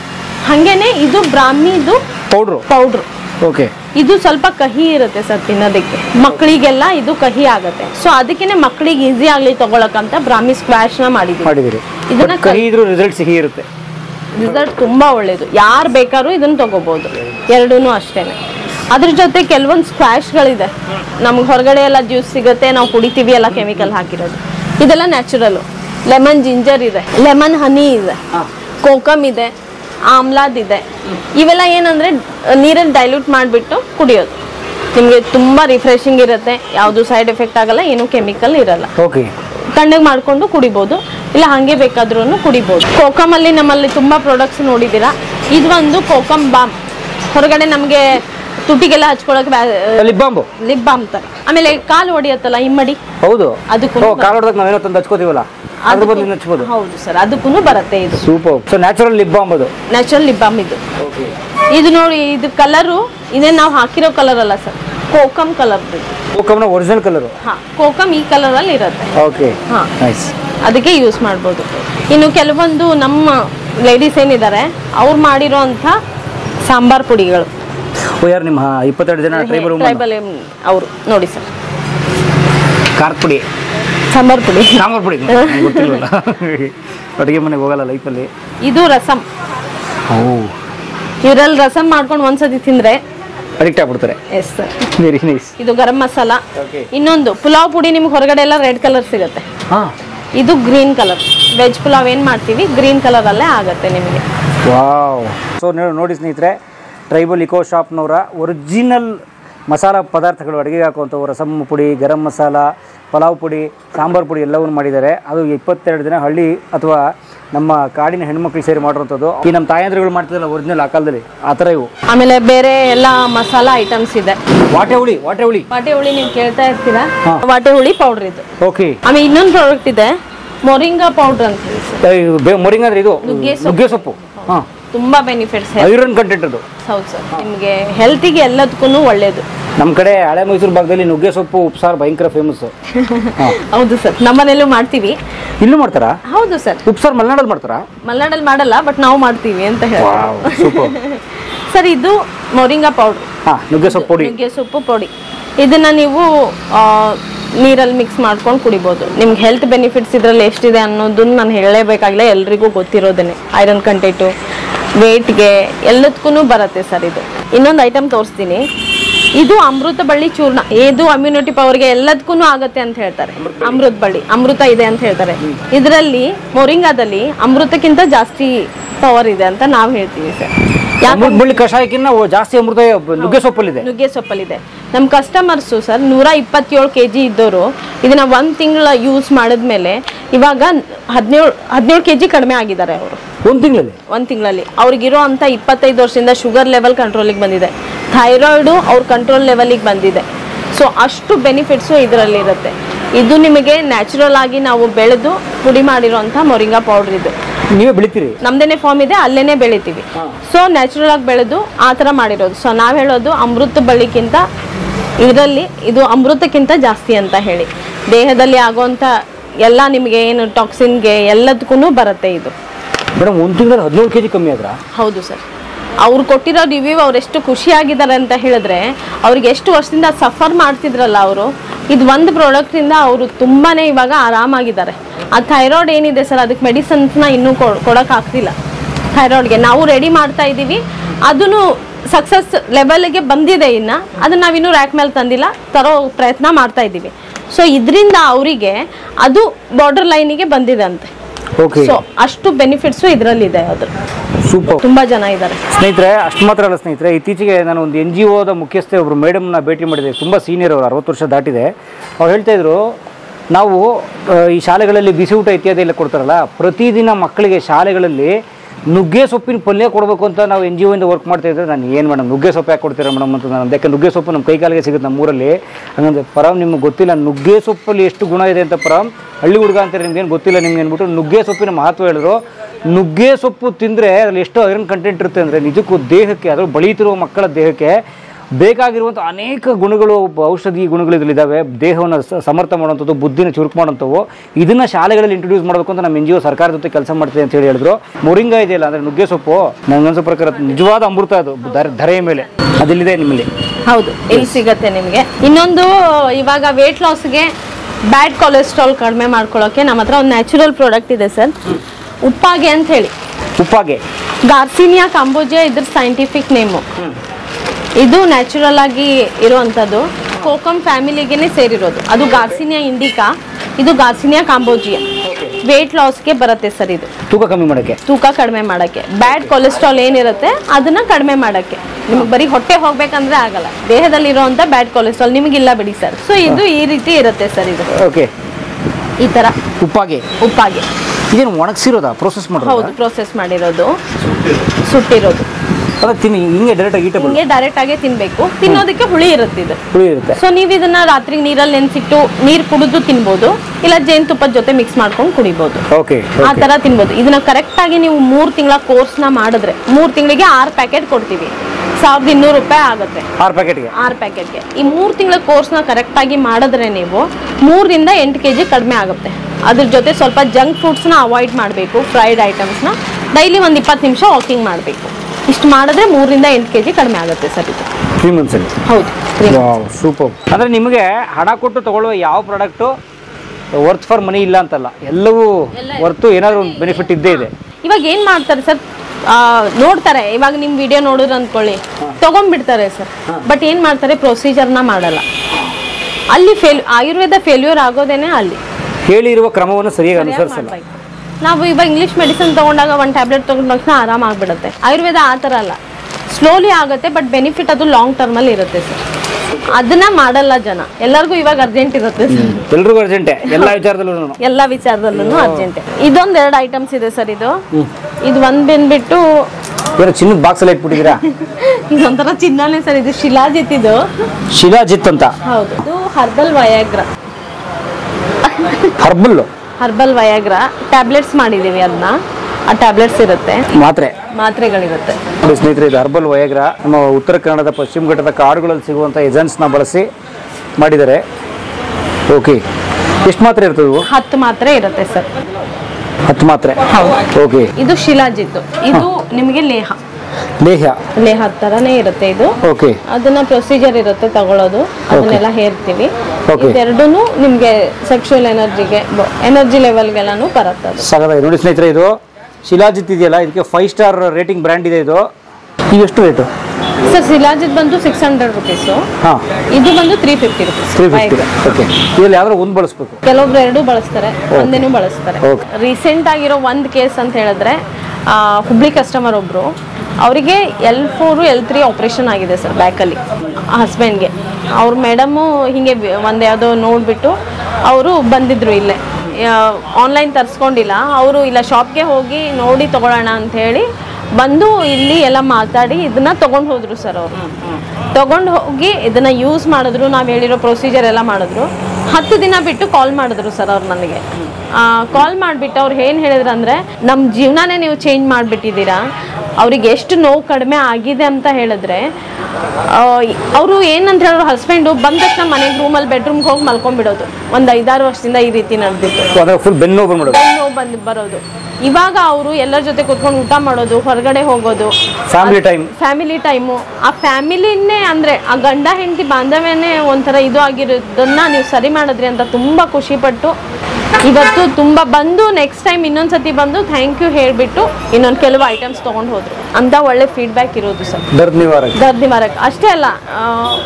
ಹಂಗೇನೆ ಇದು ಬ್ರಾಹ್ಮಿದು
ಪೌಡ್ರು
ಪೌಡ್ರ್
ಓಕೆ
ಇದು ಸ್ವಲ್ಪ ಕಹಿ ಇರುತ್ತೆ ಸರ್ ತಿನ್ನೋದಕ್ಕೆ ಮಕ್ಕಳಿಗೆಲ್ಲ ಇದು ಕಹಿ ಆಗುತ್ತೆ ಸೊ ಅದಕ್ಕೇನೆ ಮಕ್ಕಳಿಗೆ ಈಸಿ ಆಗ್ಲಿ ತಗೊಳಕಂತ ಬ್ರಾಹ್ಮಿ ಸ್ಕ್ವಾಶ್ ನ ಮಾಡಿದೀವಿ
ಮಾಡಿದಿರಿ
ಇದನ್ನ
ಬಟ್ ಕಹಿ ಇದ್ರೂ ರಿಸಲ್ಟ್ ಸಿಹಿ ಇರುತ್ತೆ
ರಿಸಲ್ಟ್ ತುಂಬಾ ಒಳ್ಳೇದು ಯಾರು ಬೇಕಾದ್ರೂ ಇದನ್ನ ತಗೋಬಹುದು ಎರಡೂ ಅಷ್ಟೇನೆ ಅದ್ರ ಜೊತೆ ಕೆಲವೊಂದು ಸ್ಕ್ವಾಶ್ಗಳಿದೆ ನಮ್ಗೆ ಹೊರಗಡೆ ಎಲ್ಲ ಜ್ಯೂಸ್ ಸಿಗುತ್ತೆ ನಾವು ಕುಡಿತೀವಿ ಎಲ್ಲ ಕೆಮಿಕಲ್ ಹಾಕಿರೋದು ಇದೆಲ್ಲ ನ್ಯಾಚುರಲ್ ಲೆಮನ್ ಜಿಂಜರ್ ಇದೆ ಲೆಮನ್ ಹನಿ ಇದೆ ಕೋಕಮ್ ಇದೆ ಆಮ್ಲಾದ್ ಇದೆ ಇವೆಲ್ಲ ಏನಂದ್ರೆ ನೀರಲ್ಲಿ ಡೈಲ್ಯೂಟ್ ಮಾಡಿಬಿಟ್ಟು ಕುಡಿಯೋದು ನಿಮಗೆ ತುಂಬ ರಿಫ್ರೆಶಿಂಗ್ ಇರುತ್ತೆ ಯಾವುದು ಸೈಡ್ ಎಫೆಕ್ಟ್ ಆಗಲ್ಲ ಏನು ಕೆಮಿಕಲ್ ಇರಲ್ಲ
ಓಕೆ
ತಣ್ಣಗೆ ಮಾಡ್ಕೊಂಡು ಕುಡಿಬೋದು ಇಲ್ಲ ಹಾಗೆ ಬೇಕಾದ್ರೂ ಕುಡಿಬೋದು ಕೋಕಮ್ ಅಲ್ಲಿ ನಮ್ಮಲ್ಲಿ ತುಂಬಾ ಪ್ರಾಡಕ್ಟ್ಸ್ ನೋಡಿದ್ದೀರಾ ಇದು ಒಂದು ಕೋಕಮ್ ಬಾಮ್ ಹೊರಗಡೆ ನಮಗೆ ತುಟಿಗೆಲ್ಲ ಹಚ್ಕೊಳಕ್
ಲಿಪ್ ಬಾಂಬು
ಲಿಪ್ ಬಾಮ್ ತರ ಆಮೇಲೆ ಕಾಲು ಹೊಡಿಯತ್ತಲ್ಲ ಇಮ್ಮಡಿ
ಹೌದು
ಅದಕ್ಕೂ
ಓ ಕಾಲ್ ಹೊಡೆದಾಗ ನಾವೇನೋ ತಂದು ಹಚ್ಕೋತೀವಲ್ಲ ಅದ್ರ ಬದಲು ಹಚ್ಬೋದು
ಹೌದು ಸರ್ ಅದಕ್ಕೂ ಬರುತ್ತೆ ಇದು
ಸೂಪರ್ ಸೊ ನ್ಯಾಚುರಲ್ ಲಿಪ್ ಬಾಂಬ್ ಅದು
ನ್ಯಾಚುರಲ್ ಲಿಪ್ ಬಾಮ್ ಇದು ಇದು ನೋಡಿ ಇದು ಕಲರು ಇದೇ ನಾವು ಹಾಕಿರೋ ಕಲರ್ ಅಲ್ಲ ಸರ್ ಕೋಕಮ್ ಕಲರ್
ಕೋಕಮ್ನ ಒರಿಜಿನಲ್ ಕಲರು
ಹಾ ಕೋಕಮ್ ಈ ಕಲರ್ ಅಲ್ಲಿ ಇರುತ್ತೆ
ಓಕೆ
ಹಾ
ನೈಸ್
ಅದಕ್ಕೆ ಯೂಸ್ ಮಾಡ್ಬೋದು ಇನ್ನು ಕೆಲವೊಂದು ನಮ್ಮ ಲೇಡೀಸ್ ಏನಿದ್ದಾರೆ ಅವ್ರು ಮಾಡಿರೋ ಅಂಥ ಸಾಂಬಾರ್ ಪುಡಿಗಳು
ಓ ಯಾರು ನಿಮ್ಮ ಇಪ್ಪತ್ತೆರಡು ಜನ ಟ್ರೈಬಲ್
ಟ್ರೈಬಲ್ ಅವರು ನೋಡಿ ಸರ್
ಖಾರದ ಪುಡಿ
ಸಾಂಬಾರ್ ಪುಡಿ
ಸಾಂಬಾರು ಪುಡಿ ನಂಗ್ ಗೊತ್ತಿಲ್ವಲ್ಲ ಅಡುಗೆ ಮನೆಗೆ ಹೋಗಲ್ಲ ಲೈಫಲ್ಲಿ
ಇದು ರಸಂ
ಓ
ಇದ್ರಲ್ಲಿ ರಸಂ ಮಾಡ್ಕೊಂಡು ಒಂದ್ಸತಿ ತಿಂದ್ರೆ
ಅಡಿಕ್ಟ್ ಆಗ್ಬಿಡ್ತಾರೆ
ಎಸ್ ಸರ್
ವೆರಿ ನೈಸ್
ಇದು ಗರಂ ಮಸಾಲ
ಓಕೆ
ಇನ್ನೊಂದು ಪುಲಾವ್ ಪುಡಿ ನಿಮ್ಗೆ ಹೊರಗಡೆ ಎಲ್ಲ ರೆಡ್ ಕಲರ್ ಸಿಗುತ್ತೆ
ಹಾಂ
ಇದು ಗ್ರೀನ್ ಕಲರ್ ವೆಜ್ ಪುಲಾವ್ ಏನು ಮಾಡ್ತೀವಿ ಗ್ರೀನ್ ಕಲರಲ್ಲೇ ಆಗುತ್ತೆ ನಿಮಗೆ
ವಾವ್ ಸೊ ನೋಡಿ ಸ್ನೇಹಿತರೆ ಟ್ರೈಬಲ್ ಇಕೋ ಶಾಪ್ನವರ ಒರಿಜಿನಲ್ ಮಸಾಲ ಪದಾರ್ಥಗಳು ಅಡುಗೆಗೆ ಹಾಕುವಂಥವು ರಸಮ್ ಪುಡಿ ಗರಂ ಮಸಾಲ ಪಲಾವ್ ಪುಡಿ ಸಾಂಬಾರು ಪುಡಿ ಎಲ್ಲವನ್ನು ಮಾಡಿದ್ದಾರೆ ಅದು ಇಪ್ಪತ್ತೆರಡು ದಿನ ಹಳ್ಳಿ ಅಥವಾ ನಮ್ಮ ಕಾಡಿನ ಹೆಣ್ಮಕ್ಳಿಗೆ ಸೇರಿ ಮಾಡಿರುವಂಥದ್ದು ಈ ನಮ್ಮ ತಾಯಂದ್ರುಗಳು ಮಾಡ್ತಿದ್ದಲ್ಲ ಒರಿಜಿನಲ್ ಆ ಕಾಲದಲ್ಲಿ ಆ ಥರ ಇವು
ಆಮೇಲೆ ಬೇರೆ ಎಲ್ಲ ಮಸಾಲ ಐಟಮ್ಸ್ ಇದೆ
ವಾಟೆ ಹುಳಿ ವಾಟೆ ಹುಳಿ
ವಾಟೆ ಹುಳಿ ನೀವು ಕೇಳ್ತಾ ಇರ್ತೀರಾ
ಹಾ.
ವಾಟೆ ಹುಳಿ ಪೌಡರ್ ಇದು
ಓಕೆ
ಆಮೇಲೆ ಇನ್ನೊಂದು ಪ್ರಾಡಕ್ಟ್ ಇದೆ ಮೊರಿಂಗಾ ಪೌಡರ್ ಅಂತ ಹೇಳಿ ಸರ್
ಮೊರಿಂಗ್ ಅಂದ್ರೆ ಇದು
ನುಗ್ಗೆ ಸೊಪ್ಪು.
ನುಗ್ಗೆ ಸೊಪ್ಪು ಹಾಂ
ತುಂಬಾ ಬೆನಿಫಿಟ್ಸ್
ಐರನ್ ಕಂಟೆಂಟ್ ಅದು
ಹೌದು ಸರ್ ನಿಮಗೆ ಹೆಲ್ತಿಗೆ ಎಲ್ಲದಕ್ಕೂ ಒಳ್ಳೇದು
ನಮ್ಮ ಕಡೆ ಹಳೆ ಮೈಸೂರು ಭಾಗದಲ್ಲಿ ನುಗ್ಗೆ ಸೊಪ್ಪು ಉಪ್ಸಾರು ಭಯಂಕರ ಫೇಮಸ್
ಹೌದು ಸರ್ ನಮ್ಮನೇಲೂ ಮಾಡ್ತೀವಿ
ಇಲ್ಲೂ ಮಾಡ್ತಾರಾ
ಹೌದು ಸರ್
ಉಪ್ಸಾರು ಮಲೆನಾಡಲ್ಲಿ ಮಾಡ್ತಾರಾ
ಮಲೆನಾಡಲ್ಲಿ ಮಾಡಲ್ಲ ಬಟ್ ನಾವು ಮಾಡ್ತೀವಿ ಅಂತ ಹೇಳಿ
ವಾವ್ ಸೂಪರ್
ಸರ್ ಇದು ಮೊರಿಂಗಾ ಪೌಡರ್
ಹಾಂ ನುಗ್ಗೆ ಸೊಪ್ಪು ಪುಡಿ
ನುಗ್ಗೆ ಸೊಪ್ಪು ಪುಡಿ ಇದನ್ನ ನೀವು ಆ, ನೀರಲ್ಲಿ ಮಿಕ್ಸ್ ಮಾಡ್ಕೊಂಡು ಕುಡಿಬೋದು ನಿಮ್ಗೆ ಹೆಲ್ತ್ ಬೆನಿಫಿಟ್ಸ್ ಇದರಲ್ಲಿ ಎಷ್ಟಿದೆ ಅನ್ನೋದನ್ನ ನಾನು ಹೇಳಲೇಬೇಕಾಗಿಲ್ಲ ಎಲ್ರಿಗೂ ಗೊತ್ತಿರೋದೇನೆ ಐರನ್ ಕಂಟೆಂಟು ವೇಟ್ಗೆ ಎಲ್ಲದಕ್ಕೂ ಬರುತ್ತೆ ಸರ್ ಇದು ಇನ್ನೊಂದು ಐಟಮ್ ತೋರಿಸ್ತೀನಿ ಇದು ಅಮೃತ ಬಳ್ಳಿ ಚೂರ್ಣ ಇದು ಅಮ್ಯುನಿಟಿ ಪವರ್ಗೆ ಎಲ್ಲದಕ್ಕೂ ಆಗತ್ತೆ ಅಂತ ಹೇಳ್ತಾರೆ ಅಮೃತ ಬಳ್ಳಿ ಅಮೃತ ಇದೆ ಅಂತ ಹೇಳ್ತಾರೆ ಇದರಲ್ಲಿ ಮೊರಿಂಗಾದಲ್ಲಿ ಅಮೃತಕ್ಕಿಂತ ಜಾಸ್ತಿ ಪವರ್ ಇದೆ ಅಂತ ನಾವು ಹೇಳ್ತೀವಿ ಸರ್ ಯಾಕೆ
ಅಮೃತ ಬಳ್ಳಿ ಕಷಾಯಕ್ಕಿಂತ ಓ- ಜಾಸ್ತಿ ಅಮೃತ ನುಗ್ಗೆ ಸೊಪ್ಪಲ್ಲಿದೆ
ನುಗ್ಗೆ ಸೊಪ್ಪಲ್ಲಿದೆ ನಮ್ಮ ಕಸ್ಟಮರ್ಸು ಸರ್ ನೂರ ಇಪ್ಪತ್ತೇಳು ಕೆ ಜಿ ಇದ್ದವರು ಇದನ್ನ ಒಂದು ತಿಂಗಳ ಯೂಸ್ ಮಾಡಿದ್ಮೇಲೆ ಇವಾಗ ಹದಿನೇಳು ಹದಿನೇಳು ಕೆ ಜಿ ಕಡಿಮೆ ಆಗಿದ್ದಾರೆ ಅವರು
ಒಂದು ತಿಂಗಳಲ್ಲಿ
ಒಂದು ತಿಂಗಳಲ್ಲಿ ಅವ್ರಿಗಿರೋ ಅಂಥ ಇಪ್ಪತ್ತೈದು ವರ್ಷದಿಂದ ಶುಗರ್ ಲೆವೆಲ್ ಕಂಟ್ರೋಲಿಗೆ ಬಂದಿದೆ ಥೈರಾಯ್ಡು ಅವ್ರ ಕಂಟ್ರೋಲ್ ಲೆವೆಲಿಗೆ ಬಂದಿದೆ ಸೊ ಅಷ್ಟು ಬೆನಿಫಿಟ್ಸು ಇದರಲ್ಲಿ ಇರುತ್ತೆ ಇದು ನಿಮಗೆ ನ್ಯಾಚುರಲ್ ಆಗಿ ನಾವು ಬೆಳೆದು ಪುಡಿ ಮಾಡಿರೋಂಥ ಮೊರಿಂಗಾ ಪೌಡ್ರ್ ಇದು
ನೀವೇ ಬೆಳಿತೀರಿ
ನಮ್ದೇನೆ ಫಾರ್ಮ್ ಇದೆ ಅಲ್ಲೇನೆ ಬೆಳಿತೀವಿ ಸೊ ನ್ಯಾಚುರಲ್ ಆಗಿ ಬೆಳೆದು ಆ ಥರ ಮಾಡಿರೋದು ಸೊ ನಾವ್ ಹೇಳೋದು ಅಮೃತ ಬಳ್ಳಿಕ್ಕಿಂತ ಇದರಲ್ಲಿ ಇದು ಅಮೃತಕ್ಕಿಂತ ಜಾಸ್ತಿ ಅಂತ ಹೇಳಿ ದೇಹದಲ್ಲಿ ಆಗುವಂಥ ಎಲ್ಲ ನಿಮಗೆ ಏನು ಟಾಕ್ಸಿನ್ಗೆ ಎಲ್ಲದಕ್ಕೂ ಬರುತ್ತೆ ಇದು
ಮೇಡಮ್ ಒಂದು ತಿಂಗಳಲ್ಲಿ ಹದಿನೇಳು ಕೆ ಜಿ ಕಮ್ಮಿ ಆದ್ರಾ
ಹೌದು ಸರ್ ಅವ್ರು ಕೊಟ್ಟಿರೋ ರಿವ್ಯೂ ಅವ್ರು ಎಷ್ಟು ಖುಷಿಯಾಗಿದ್ದಾರೆ ಅಂತ ಹೇಳಿದ್ರೆ ಅವ್ರಿಗೆ ಎಷ್ಟು ವರ್ಷದಿಂದ ಸಫರ್ ಮಾಡ್ತಿದ್ರಲ್ಲ ಅವರು ಇದು ಒಂದು ಪ್ರಾಡಕ್ಟಿಂದ ಅವರು ತುಂಬಾನೇ ಇವಾಗ ಆರಾಮಾಗಿದ್ದಾರೆ ಆ ಥೈರಾಯ್ಡ್ ಏನಿದೆ ಸರ್ ಅದಕ್ಕೆ ಮೆಡಿಸನ್ಸ್ನ ಇನ್ನೂ ಕೊಡೋಕ್ಕಾಗ್ತಿಲ್ಲ ಥೈರಾಯ್ಡ್ಗೆ ನಾವು ರೆಡಿ ಮಾಡ್ತಾ ಇದ್ದೀವಿ ಅದನ್ನು ಸಕ್ಸಸ್ ಲೆವೆಲ್ಗೆ ಬಂದಿದೆ ಇನ್ನ ಅದನ್ನ ನಾವಿನ್ನೂ ರ್ಯಾಕ್ ಮೇಲೆ ತಂದಿಲ್ಲ ತರೋ ಪ್ರಯತ್ನ ಮಾಡ್ತಾ ಇದ್ದೀವಿ ಸೊ ಇದರಿಂದ ಅವರಿಗೆ ಅದು ಬಾರ್ಡರ್ ಲೈನಿಗೆ ಬಂದಿದೆ ಅಂತೆ
ಓಕೆ
ಸೊ ಅಷ್ಟು ಬೆನಿಫಿಟ್ಸು ಇದರಲ್ಲಿದೆ ಅದು
ಸೂಪರ್
ತುಂಬಾ ಜನ ಇದ್ದಾರೆ
ಸ್ನೇಹಿತರೆ ಅಷ್ಟು ಮಾತ್ರ ಅಲ್ಲ ಸ್ನೇಹಿತರೆ ಇತ್ತೀಚೆಗೆ ನಾನು ಒಂದು ಎನ್ ಜಿ ಒದ ಮುಖ್ಯಸ್ಥೆ ಒಬ್ಬರು ಮೇಡಮ್ನ ಭೇಟಿ ಮಾಡಿದೆ ತುಂಬ ಸೀನಿಯರ್ ಅವರು ಅರವತ್ತು ವರ್ಷ ದಾಟಿದೆ ಅವ್ರು ಹೇಳ್ತಾ ಇದ್ರು ನಾವು ಆ, ಈ ಶಾಲೆಗಳಲ್ಲಿ ಬಿಸಿ ಊಟ ಇತ್ಯಾದಿ ಎಲ್ಲ ಕೊಡ್ತಾರಲ್ಲ ಪ್ರತಿದಿನ ಮಕ್ಕಳಿಗೆ ಶಾಲೆಗಳಲ್ಲಿ ನುಗ್ಗೆ ಸೊಪ್ಪಿನ ಪಲ್ಯ ಕೊಡಬೇಕು ಅಂತ ನಾವು ಎನ್ ಜಿ ಒಯಿಂದ ವರ್ಕ್ ಮಾಡ್ತಾ ಇದ್ದರೆ ನಾನು ಏನು ಮೇಡಮ್ ನುಗ್ಗೆ ಸೊಪ್ಪು ಯಾಕೆ ಕೊಡ್ತೀರಾ ಮೇಡಮ್ ಅಂತ ನಾನು ಯಾಕೆ ನುಗ್ಗೆ ಸೊಪ್ಪು ನಮ್ಮ ಕೈಕಾಲಿಗೆ ಸಿಗುತ್ತೆ ನಮ್ಮ ಊರಲ್ಲಿ ಹಂಗಂದ್ರೆ ಪರಾಮ್ ನಿಮ್ಗೆ ಗೊತ್ತಿಲ್ಲ ನುಗ್ಗೆ ಸೊಪ್ಪಲ್ಲಿ ಎಷ್ಟು ಗುಣ ಇದೆ ಅಂತ ಪರಾಮ್ ಹಳ್ಳಿ ಹುಡುಗ ಅಂತಾರೆ ನಿಮ್ಗೇನು ಗೊತ್ತಿಲ್ಲ ನಿಮ್ಗೆ ಅಂದ್ಬಿಟ್ಟು ನುಗ್ಗೆ ಸೊಪ್ಪಿನ ಮಹತ್ವ ಹೇಳಿದ್ರು ನುಗ್ಗೆ ಸೊಪ್ಪು ತಿಂದರೆ ಅದರಲ್ಲಿ ಎಷ್ಟು ಐರನ್ ಕಂಟೆಂಟ್ ಇರುತ್ತೆ ಅಂದರೆ ನಿಜಕ್ಕೂ ದೇಹಕ್ಕೆ ಅದರ ಬಳಿತಿರುವ ಮಕ್ಕಳ ದೇಹಕ್ಕೆ ಬೇಕಾಗಿರುವಂಥ ಅನೇಕ ಗುಣಗಳು ಬ- ಔಷಧಿ ಗುಣಗಳು ಇದರಲ್ಲಿದ್ದಾವೆ ದೇಹವನ್ನು ಸ- ಸಮರ್ಥ ಮಾಡುವಂಥದ್ದು ಬುದ್ಧಿನ ಚುರುಕು ಮಾಡುವಂಥವು ಇದನ್ನು ಶಾಲೆಗಳಲ್ಲಿ ಇಂಟ್ರೊಡ್ಯೂಸ್ ಮಾಡಬೇಕು ಅಂತ ನಮ್ಮ ಎನ್ ಜಿ ಒ ಸರ್ಕಾರ ಜೊತೆ ಕೆಲಸ ಮಾಡ್ತಿದೆ ಅಂತ ಹೇಳಿ ಹೇಳಿದ್ರು ಮೊರಿಂಗ ಇದೆಯಲ್ಲ ಅಂದರೆ ನುಗ್ಗೆ ಸೊಪ್ಪು ನನಗನ್ಸೋ ಪ್ರಕಾರ ನಿಜವಾದ ಅಮೃತ ಅದು ಧರೆ ಧರೆಯ ಮೇಲೆ ಅದೆಲ್ಲಿದೆ ನಿಮ್ಮಲ್ಲಿ
ಹೌದು ಇಲ್ಲಿ ಸಿಗತ್ತೆ ನಿಮಗೆ ಇನ್ನೊಂದು ಇವಾಗ ವೇಟ್ ಲಾಸ್ಗೆ ಬ್ಯಾಡ್ ಕೊಲೆಸ್ಟ್ರಾಲ್ ಕಡಿಮೆ ಮಾಡ್ಕೊಳ್ಳೋಕೆ ನಮ್ಮ ಹತ್ರ ಒಂದು ನ್ಯಾಚುರಲ್ ಪ್ರಾಡಕ್ಟ್ ಇದೆ ಸರ್ ಉಪ್ಪಾಗೆ ಅಂತ ಹೇಳಿ
ಉಪ್ಪಾಗೆ
ಗಾರ್ಸಿನಿಯಾ ಕಾಂಬೋಜಿಯಾ ಇದ್ರ ಸೈಂಟಿಫಿಕ್ ನೇಮು ಇದು ನ್ಯಾಚುರಲ್ ಆಗಿ ಇರುವಂಥದ್ದು ಕೋಕಮ್ ಫ್ಯಾಮಿಲಿಗೆನೆ ಸೇರಿರೋದು ಅದು ಗಾರ್ಸಿನಿಯಾ ಇಂಡಿಕಾ ಇದು ಗಾರ್ಸಿನಿಯಾ ಕಾಂಬೋಜಿಯಾ ವೇಟ್ ಲಾಸ್ಗೆ ಬರುತ್ತೆ ಸರ್ ಇದು
ತೂಕ ಕಮ್ಮಿ ಮಾಡೋಕ್ಕೆ
ತೂಕ ಕಡಿಮೆ ಮಾಡಕ್ಕೆ ಬ್ಯಾಡ್ ಕೊಲೆಸ್ಟ್ರಾಲ್ ಏನಿರುತ್ತೆ ಅದನ್ನ ಕಡಿಮೆ ಮಾಡಕ್ಕೆ ನಿಮಗೆ ಬರೀ ಹೊಟ್ಟೆ ಹೋಗ್ಬೇಕಂದ್ರೆ ಆಗಲ್ಲ ದೇಹದಲ್ಲಿ ಇರುವಂತ ಬ್ಯಾಡ್ ಕೊಲೆಸ್ಟ್ರಾಲ್ ನಿಮಗಿಲ್ಲ ಬಿಡಿ ಸರ್ ಸೊ ಇದು ಈ ರೀತಿ ಇರುತ್ತೆ ಸರ್ ಇದು
ಓಕೆ
ಈ ತರ
ಉಪ್ಪಾಗೆ
ಉಪ್ಪಾಗಿ
ಇದೇನು ಒಣಗಿಸಿರೋದಾ ಪ್ರೋಸೆಸ್ ಮಾಡೋದು
ಹೌದು ಪ್ರೋಸೆಸ್ ಮಾಡಿರೋದು ಸುಟ್ಟಿರೋದು
ಅಲ್ಲ ತಿನ್ನಿ ಹಿಂಗೆ ಡೈರೆಕ್ಟಾಗಿ ಈಟಬಲ್
ಹಿಂಗೆ ಡೈರೆಕ್ಟ್ ಆಗೇ ತಿನ್ಬೇಕು ತಿನ್ನೋದಕ್ಕೆ ಹುಳಿ ಇರುತ್ತೆ ಇದು
ಹುಳಿ ಇರುತ್ತೆ
ಸೊ ನೀವು ಇದನ್ನ ರಾತ್ರಿ ನೀರಲ್ಲಿ ನೆನ್ಸಿಟ್ಟು ನೀರು ಕುಡಿದು ತಿನ್ಬೋದು ಇಲ್ಲ ಜೇನುತುಪ್ಪದ ಜೊತೆ ಮಿಕ್ಸ್ ಮಾಡ್ಕೊಂಡು ಕುಡಿಬೋದು
ಓಕೆ
ಆ ತರ ತಿನ್ಬೋದು ಇದನ್ನ ಕರೆಕ್ಟ್ ಆಗಿ ನೀವು ಮೂರ್ ತಿಂಗಳ ಕೋರ್ಸ್ ನ ಮಾಡಿದ್ರೆ ಮೂರ್ ತಿಂಗಳಿಗೆ ಆರು ಪ್ಯಾಕೆಟ್ ಕೊಡ್ತೀವಿ ಸಾವಿರದ ಇನ್ನೂರು ರೂಪಾಯಿ ಆಗುತ್ತೆ
ಆರು ಪ್ಯಾಕೆಟ್ಗೆ
ಆರು ಪ್ಯಾಕೆಟ್ಗೆ ಈ ಮೂರು ತಿಂಗಳ ಕೋರ್ಸ್ನ ಕರೆಕ್ಟ್ ಆಗಿ ಮಾಡಿದ್ರೆ ನೀವು ಮೂರರಿಂದ ಎಂಟು ಕೆ ಜಿ ಕಡಿಮೆ ಆಗುತ್ತೆ ಅದ್ರ ಜೊತೆ ಸ್ವಲ್ಪ ಜಂಕ್ ಫುಡ್ಸ್ನ ಅವಾಯ್ಡ್ ಮಾಡಬೇಕು ಫ್ರೈಡ್ ಐಟಮ್ಸ್ನ ಡೈಲಿ ಒಂದು ಇಪ್ಪತ್ತು ನಿಮಿಷ ವಾಕಿಂಗ್ ಮಾಡಬೇಕು ಇಷ್ಟು ಮಾಡಿದ್ರೆ ಮೂರರಿಂದ ಎಂಟು ಕೆ ಜಿ ಕಡಿಮೆ ಆಗುತ್ತೆ ಸರ್ ಇದು
ತ್ರೀ ಮಂತ್ಸಲ್ಲಿ
ಹೌದು
ಸೂಪರ್ ಅಂದರೆ ನಿಮಗೆ ಹಣ ಕೊಟ್ಟು ತಗೊಳ್ಳುವ ಯಾವ ಪ್ರಾಡಕ್ಟು ವರ್ತ್ ಫಾರ್ ಮನಿ ಇಲ್ಲ ಅಂತಲ್ಲ ಎಲ್ಲವೂ ವರ್ತು ಏನಾದರೂ ಒಂದು ಬೆನಿಫಿಟ್ ಇದ್ದೇ ಇದೆ
ಇವಾಗ ಏನ್ ಮಾಡ್ತಾರೆ ಸರ್ ನೋಡ್ತಾರೆ ಇವಾಗ ನಿಮ್ ವಿಡಿಯೋ ನೋಡಿದ್ರು ಅಂದ್ಕೊಳ್ಳಿ ತಗೊಂಡ್ಬಿಡ್ತಾರೆ ಸರ್ ಬಟ್ ಏನ್ ಮಾಡ್ತಾರೆ ಪ್ರೊಸೀಜರ್ನ ಮಾಡಲ್ಲ ಅಲ್ಲಿ ಫೇಲ್ ಆಯುರ್ವೇದ ಫೇಲ್ಯೂರ್ ಆಗೋದೇನೆ ಅಲ್ಲಿ
ಹೇಳಿರುವ ಕ್ರಮವನ್ನು ಸರಿಯಾಗಿ ಅನುಸರಿಸಲ್ಲ
ಮಾಡ್ಬೇಕು. ನಾವು ಇವಾಗ ಇಂಗ್ಲಿಷ್ ಮೆಡಿಸಿನ್ ತಗೊಂಡಾಗ ಒಂದು ಟ್ಯಾಬ್ಲೆಟ್ ತಗೊಂಡ ತಕ್ಷಣ ಆರಾಮ ಆಗ್ಬಿಡುತ್ತೆ ಆಯುರ್ವೇದ ಆ ಥರ ಅಲ್ಲ ಸ್ಲೋಲಿ ಆಗುತ್ತೆ ಬಟ್ ಬೆನಿಫಿಟ್ ಅದು ಲಾಂಗ್ ಟರ್ಮಲ್ಲಿ ಇರುತ್ತೆ ಸರ್ ಅದನ್ನ ಮಾಡಲ್ಲ ಜನ ಎಲ್ಲರಿಗೂ ಇವಾಗ ಅರ್ಜೆಂಟ್ ಇರುತ್ತೆ ಸರ್
ಎಲ್ರಿಗೂ ಅರ್ಜೆಂಟೆ ಎಲ್ಲ ವಿಚಾರದಲ್ಲೂ
ಎಲ್ಲ ವಿಚಾರದಲ್ಲೂ ಅರ್ಜೆಂಟ್ ಇದೊಂದ್ ಎರಡು ಐಟಮ್ಸ್ ಇದೆ ಸರ್ ಇದು ಇದು ಒಂದ್ ಬಂದ್ಬಿಟ್ಟು
ಏನೋ ಚಿನ್ನದ ಬಾಕ್ಸಲ್ಲಿ ಇಟ್ಬಿಟ್ಟಿದ್ದೀರಾ
ಇದೊಂಥರ ಚಿನ್ನನೇ ಸರ್ ಇದು ಶಿಲಾಜಿತ್ ಇದು
ಶಿಲಾಜಿತ್ ಅಂತ
ಹೌದು ಇದು herbal Viagra
herbal
herbal Viagra tablets ಮಾಡಿದೀವಿ ಅದನ್ನ ಆ ಟ್ಯಾಬ್ಲೆಟ್ಸ್ ಇರುತ್ತೆ
ಮಾತ್ರೆ
ಮಾತ್ರೆಗಳಿರುತ್ತೆ
ನೋಡಿ ಸ್ನೇಹಿತರೆ ಇದು ಹರ್ಬಲ್ ವಯಗ್ರ ನಮ್ಮ ಉತ್ತರ ಕನ್ನಡದ ಪಶ್ಚಿಮ ಘಟ್ಟದ ಕಾಡುಗಳಲ್ಲಿ ಸಿಗುವಂಥ ಎಜೆನ್ಸ್ನ ಬಳಸಿ ಮಾಡಿದ್ದಾರೆ ಓಕೆ ಎಷ್ಟು ಮಾತ್ರೆ ಇರ್ತದೆ ಇವು?
ಹತ್ತು ಮಾತ್ರೆ ಇರುತ್ತೆ ಸರ್
ಹತ್ತು ಮಾತ್ರೆ ಓಕೆ
ಇದು ಶಿಲಾಜಿತ್ತು ಇದು ನಿಮಗೆ ಲೇಹ
ಲೇಹ್ಯ
ಲೇಹ ತರನೇ ಇರುತ್ತೆ ಇದು
ಓಕೆ
ಅದನ್ನ ಪ್ರೊಸೀಜರ್ ಇರುತ್ತೆ ತಗೊಳ್ಳೋದು ಅದನ್ನೆಲ್ಲ ಹೇರ್ತೀವಿ
Okay.
ಇದೆರಡೂ ನಿಮಗೆ ಸೆಕ್ಷುವಲ್ ಎನರ್ಜಿಗೆ ಎನರ್ಜಿ ಲೆವೆಲ್ಗೆಲ್ಲಾನು ಬರುತ್ತೆ ಅದು
ಸಾಕಾಗಿದೆ ನೋಡಿ ಸ್ನೇಹಿತರೆ ಇದು ಶಿಲಾಜಿತ್ ಇದೆಯಲ್ಲ ಇದಕ್ಕೆ ಫೈವ್ ಸ್ಟಾರ್ ರೇಟಿಂಗ್ ಬ್ರ್ಯಾಂಡ್ ಇದೆ ಇದು ಇದು ಎಷ್ಟು ರೇಟು
ಸರ್ ಶಿಲಾಜಿತ್ ಬಂದು ಸಿಕ್ಸ್ ಹಂಡ್ರೆಡ್ ರುಪೀಸು
ಹಾಂ
ಇದು ಬಂದು three fifty rupees
three fifty okay ಇದರಲ್ಲಿ ಯಾವ್ದಾರು ಒಂದು ಬಳಸ್ಬೇಕು
ಕೆಲವೊಬ್ರು ಎರಡು ಬಳಸ್ತಾರೆ ಒಂದೇನು ಬಳಸ್ತಾರೆ
Okay.
ರೀಸೆಂಟ್ ಆಗಿರೋ ಒಂದು ಕೇಸ್ ಅಂತ ಹೇಳಿದ್ರೆ ಆ, ಹುಬ್ಳಿ ಕಸ್ಟಮರ್ ಒಬ್ರು ಅವರಿಗೆ L four L three operation ಆಗಿದೆ ಸರ್ ಬ್ಯಾಕಲ್ಲಿ ಹಸ್ಬೆಂಡ್ಗೆ ಅವ್ರ ಮೇಡಮು ಹೀಗೆ ಒಂದು ಯಾವುದೋ ನೋಡಿಬಿಟ್ಟು ಅವರು ಬಂದಿದ್ರು ಇಲ್ಲೇ ಆನ್ಲೈನ್ ತರಿಸ್ಕೊಂಡಿಲ್ಲ ಅವರು ಇಲ್ಲ ಶಾಪ್ಗೆ ಹೋಗಿ ನೋಡಿ ತಗೊಳ್ಳೋಣ ಅಂತ ಹೇಳಿ ಬಂದು ಇಲ್ಲಿ ಎಲ್ಲ ಮಾತಾಡಿ ಇದನ್ನ ತಗೊಂಡು ಹೋದ್ರು ಸರ್ ಅವರು ತಗೊಂಡು ಹೋಗಿ ಇದನ್ನ ಯೂಸ್ ಮಾಡಿದ್ರು ನಾವು ಹೇಳಿರೋ ಪ್ರೊಸೀಜರ್ ಎಲ್ಲ ಮಾಡಿದ್ರು ಹತ್ತು ದಿನ ಬಿಟ್ಟು ಕಾಲ್ ಮಾಡಿದ್ರು ಸರ್ ಅವ್ರು ನನಗೆ ಕಾಲ್ ಮಾಡಿಬಿಟ್ಟು ಅವ್ರು ಏನು ಹೇಳಿದ್ರು ಅಂದರೆ ನಮ್ಮ ಜೀವನನೇ ನೀವು ಚೇಂಜ್ ಮಾಡಿಬಿಟ್ಟಿದ್ದೀರಾ ಅವ್ರಿಗೆ ಎಷ್ಟು ನೋವು ಕಡಿಮೆ ಆಗಿದೆ ಅಂತ ಹೇಳಿದ್ರೆ ಅವರು ಏನಂತ ಹೇಳಿದ್ರು ಹಸ್ಬೆಂಡು ಬಂದ ತಕ್ಷಣ ಮನೆಗೆ ರೂಮಲ್ಲಿ ಬೆಡ್ರೂಮ್ಗೆ ಹೋಗಿ ಮಲ್ಕೊಂಡ್ಬಿಡೋದು ಒಂದು ಐದಾರು ವರ್ಷದಿಂದ ಈ ರೀತಿ ನಡೆದಿತ್ತು
ಅಂದರೆ ಫುಲ್ ಬೆನ್ನು ನೋವು ಮಾಡೋದು
ನೋವು ಬಂದು ಬರೋದು ಇವಾಗ ಅವರು ಎಲ್ಲರ ಜೊತೆ ಕುತ್ಕೊಂಡು ಊಟ ಮಾಡೋದು ಹೊರಗಡೆ ಹೋಗೋದು
ಫ್ಯಾಮಿಲಿ ಟೈಮ್
ಫ್ಯಾಮಿಲಿ ಟೈಮು ಆ ಫ್ಯಾಮಿಲಿನೇ ಅಂದರೆ ಆ ಗಂಡ ಹೆಂಡತಿ ಬಾಂಧವ್ಯನೇ ಒಂಥರ ಇದು ಆಗಿರೋದನ್ನ ನೀವು ಸರಿ ಮಾಡಿದ್ರಿ ಅಂತ ತುಂಬ ಖುಷಿಪಟ್ಟು ಇವತ್ತು ತುಂಬ ಬಂದು ನೆಕ್ಸ್ಟ್ ಟೈಮ್ ಇನ್ನೊಂದ್ಸತಿ ಬಂದು ಥ್ಯಾಂಕ್ ಯು ಹೇಳಿಬಿಟ್ಟು ಇನ್ನೊಂದು ಕೆಲವು ಐಟಮ್ಸ್ ತೊಗೊಂಡು ಹೋದ್ರು ಅಂತ ಒಳ್ಳೆ ಫೀಡ್ಬ್ಯಾಕ್ ಇರೋದು ಸರ್
ದರ್ದ್ ನಿವಾರಕ
ದರ್ದ್ ನಿವಾರಕ ಅಷ್ಟೇ ಅಲ್ಲ ಆ,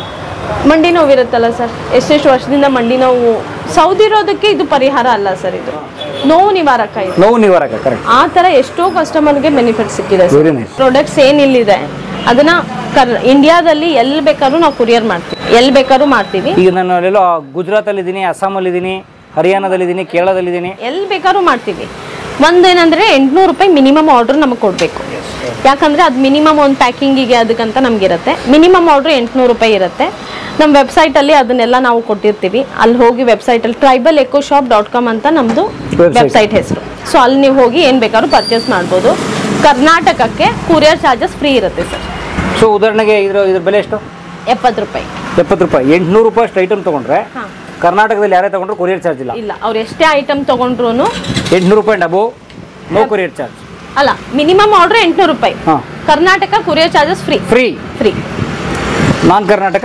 ಮಂಡಿ ನೋವು ಇರುತ್ತಲ್ಲ ಸರ್ ಎಷ್ಟೆಷ್ಟು ವರ್ಷದಿಂದ ಮಂಡಿ ನೋವು ಸೌದಿರೋದಕ್ಕೆ ಇದು ಪರಿಹಾರ ಅಲ್ಲ ಸರ್ ಇದು ನೋವು ನಿವಾರಕ ಇದು
ನೋವು ನಿವಾರಕ ಕರೆಕ್ಟ್
ಆ ಥರ ಎಷ್ಟೋ ಕಸ್ಟಮರ್ಗೆ ಬೆನಿಫಿಟ್ ಸಿಕ್ಕಿದೆ
ವೆರಿ ನೈಸ್
ಪ್ರಾಡಕ್ಟ್ಸ್ ಏನಿಲ್ಲಿದೆ ಅದನ್ನ ಕರ್ ಇಂಡಿಯಾದಲ್ಲಿ ಎಲ್ಲಿ ಬೇಕಾದ್ರೂ ನಾವು ಕುರಿಯರ್ ಮಾಡ್ತೀವಿ ಎಲ್ಲಿ ಬೇಕಾದ್ರೂ ಮಾಡ್ತೀವಿ
ಈಗ ನಾನು ಅಲ್ಲೆಲ್ಲೋ ಗುಜರಾತಲ್ಲಿದ್ದೀನಿ ಅಸ್ಸಾಮಲ್ಲಿದ್ದೀನಿ ಹರಿಯಾಣದಲ್ಲಿದ್ದೀನಿ ಕೇರಳದಲ್ಲಿದ್ದೀನಿ
ಎಲ್ಲಿ ಬೇಕಾದ್ರೂ ಮಾಡ್ತೀವಿ ಒಂದೇನಂದ್ರೆ ಎಂಟ್ನೂರು ರೂಪಾಯಿ ಮಿನಿಮಮ್ ಆರ್ಡರ್ ನಮಗೆ ಕೊಡಬೇಕು ಯಾಕಂದ್ರೆ ಅದು ಮಿನಿಮಮ್ ಒಂದು ಪ್ಯಾಕಿಂಗಿಗೆ ಅದಕ್ಕಂತ ನಮಗಿರುತ್ತೆ ಮಿನಿಮಮ್ ಆರ್ಡ್ರ್ ಎಂಟ್ನೂರು ರೂಪಾಯಿ ಇರುತ್ತೆ ನಮ್ಮ ವೆಬ್ಸೈಟಲ್ಲಿ ಅದನ್ನೆಲ್ಲ ನಾವು ಕೊಟ್ಟಿರ್ತೀವಿ ಅಲ್ಲಿ ಹೋಗಿ ವೆಬ್ಸೈಟಲ್ಲಿ tribal eco shop dot com ಅಂತ ನಮ್ಮದು
Website.
ವೆಬ್ಸೈಟ್ ಹೆಸರು ಸೊ ಅಲ್ಲಿ ನೀವು ಹೋಗಿ ಏನು ಬೇಕಾದ್ರೂ ಪರ್ಚೇಸ್ ಮಾಡ್ಬೋದು ಕರ್ನಾಟಕಕ್ಕೆ ಕೊರಿಯರ್ ಚಾರ್ಜಸ್ ಫ್ರೀ ಇರುತ್ತೆ ಸರ್
ಸೊ ಉದಾಹರಣೆಗೆ ಇದ್ರ ಇದ್ರ ಬೆಲೆ ಎಷ್ಟು
ಎಪ್ಪತ್ತು ರೂಪಾಯಿ
ಎಪ್ಪತ್ತು ರೂಪಾಯಿ ಎಂಟುನೂರು ರೂಪಾಯಿ ಅಷ್ಟು ಐಟಮ್ ತೊಗೊಂಡ್ರೆ
ಹಾಂ
ಕರ್ನಾಟಕದಲ್ಲಿ ಯಾರೇ ತೊಗೊಂಡ್ರು ಕೊರಿಯರ್ ಚಾರ್ಜ್ ಇಲ್ಲ
ಇಲ್ಲ ಅವ್ರು ಎಷ್ಟೇ ಐಟಮ್ ತೊಗೊಂಡ್ರು
ಎಂಟುನೂರು ರೂಪಾಯಿ ಡಬು ನೋ ಕೊರಿಯರ್ ಚಾರ್ಜ್
ಅಲ್ಲ ಮಿನಿಮಮ್ ಆರ್ಡ್ರ್ ಎಂಟ್ನೂರು ರೂಪಾಯಿ
ಹಾಂ
Karnataka courier charges free
free
free
non Karnataka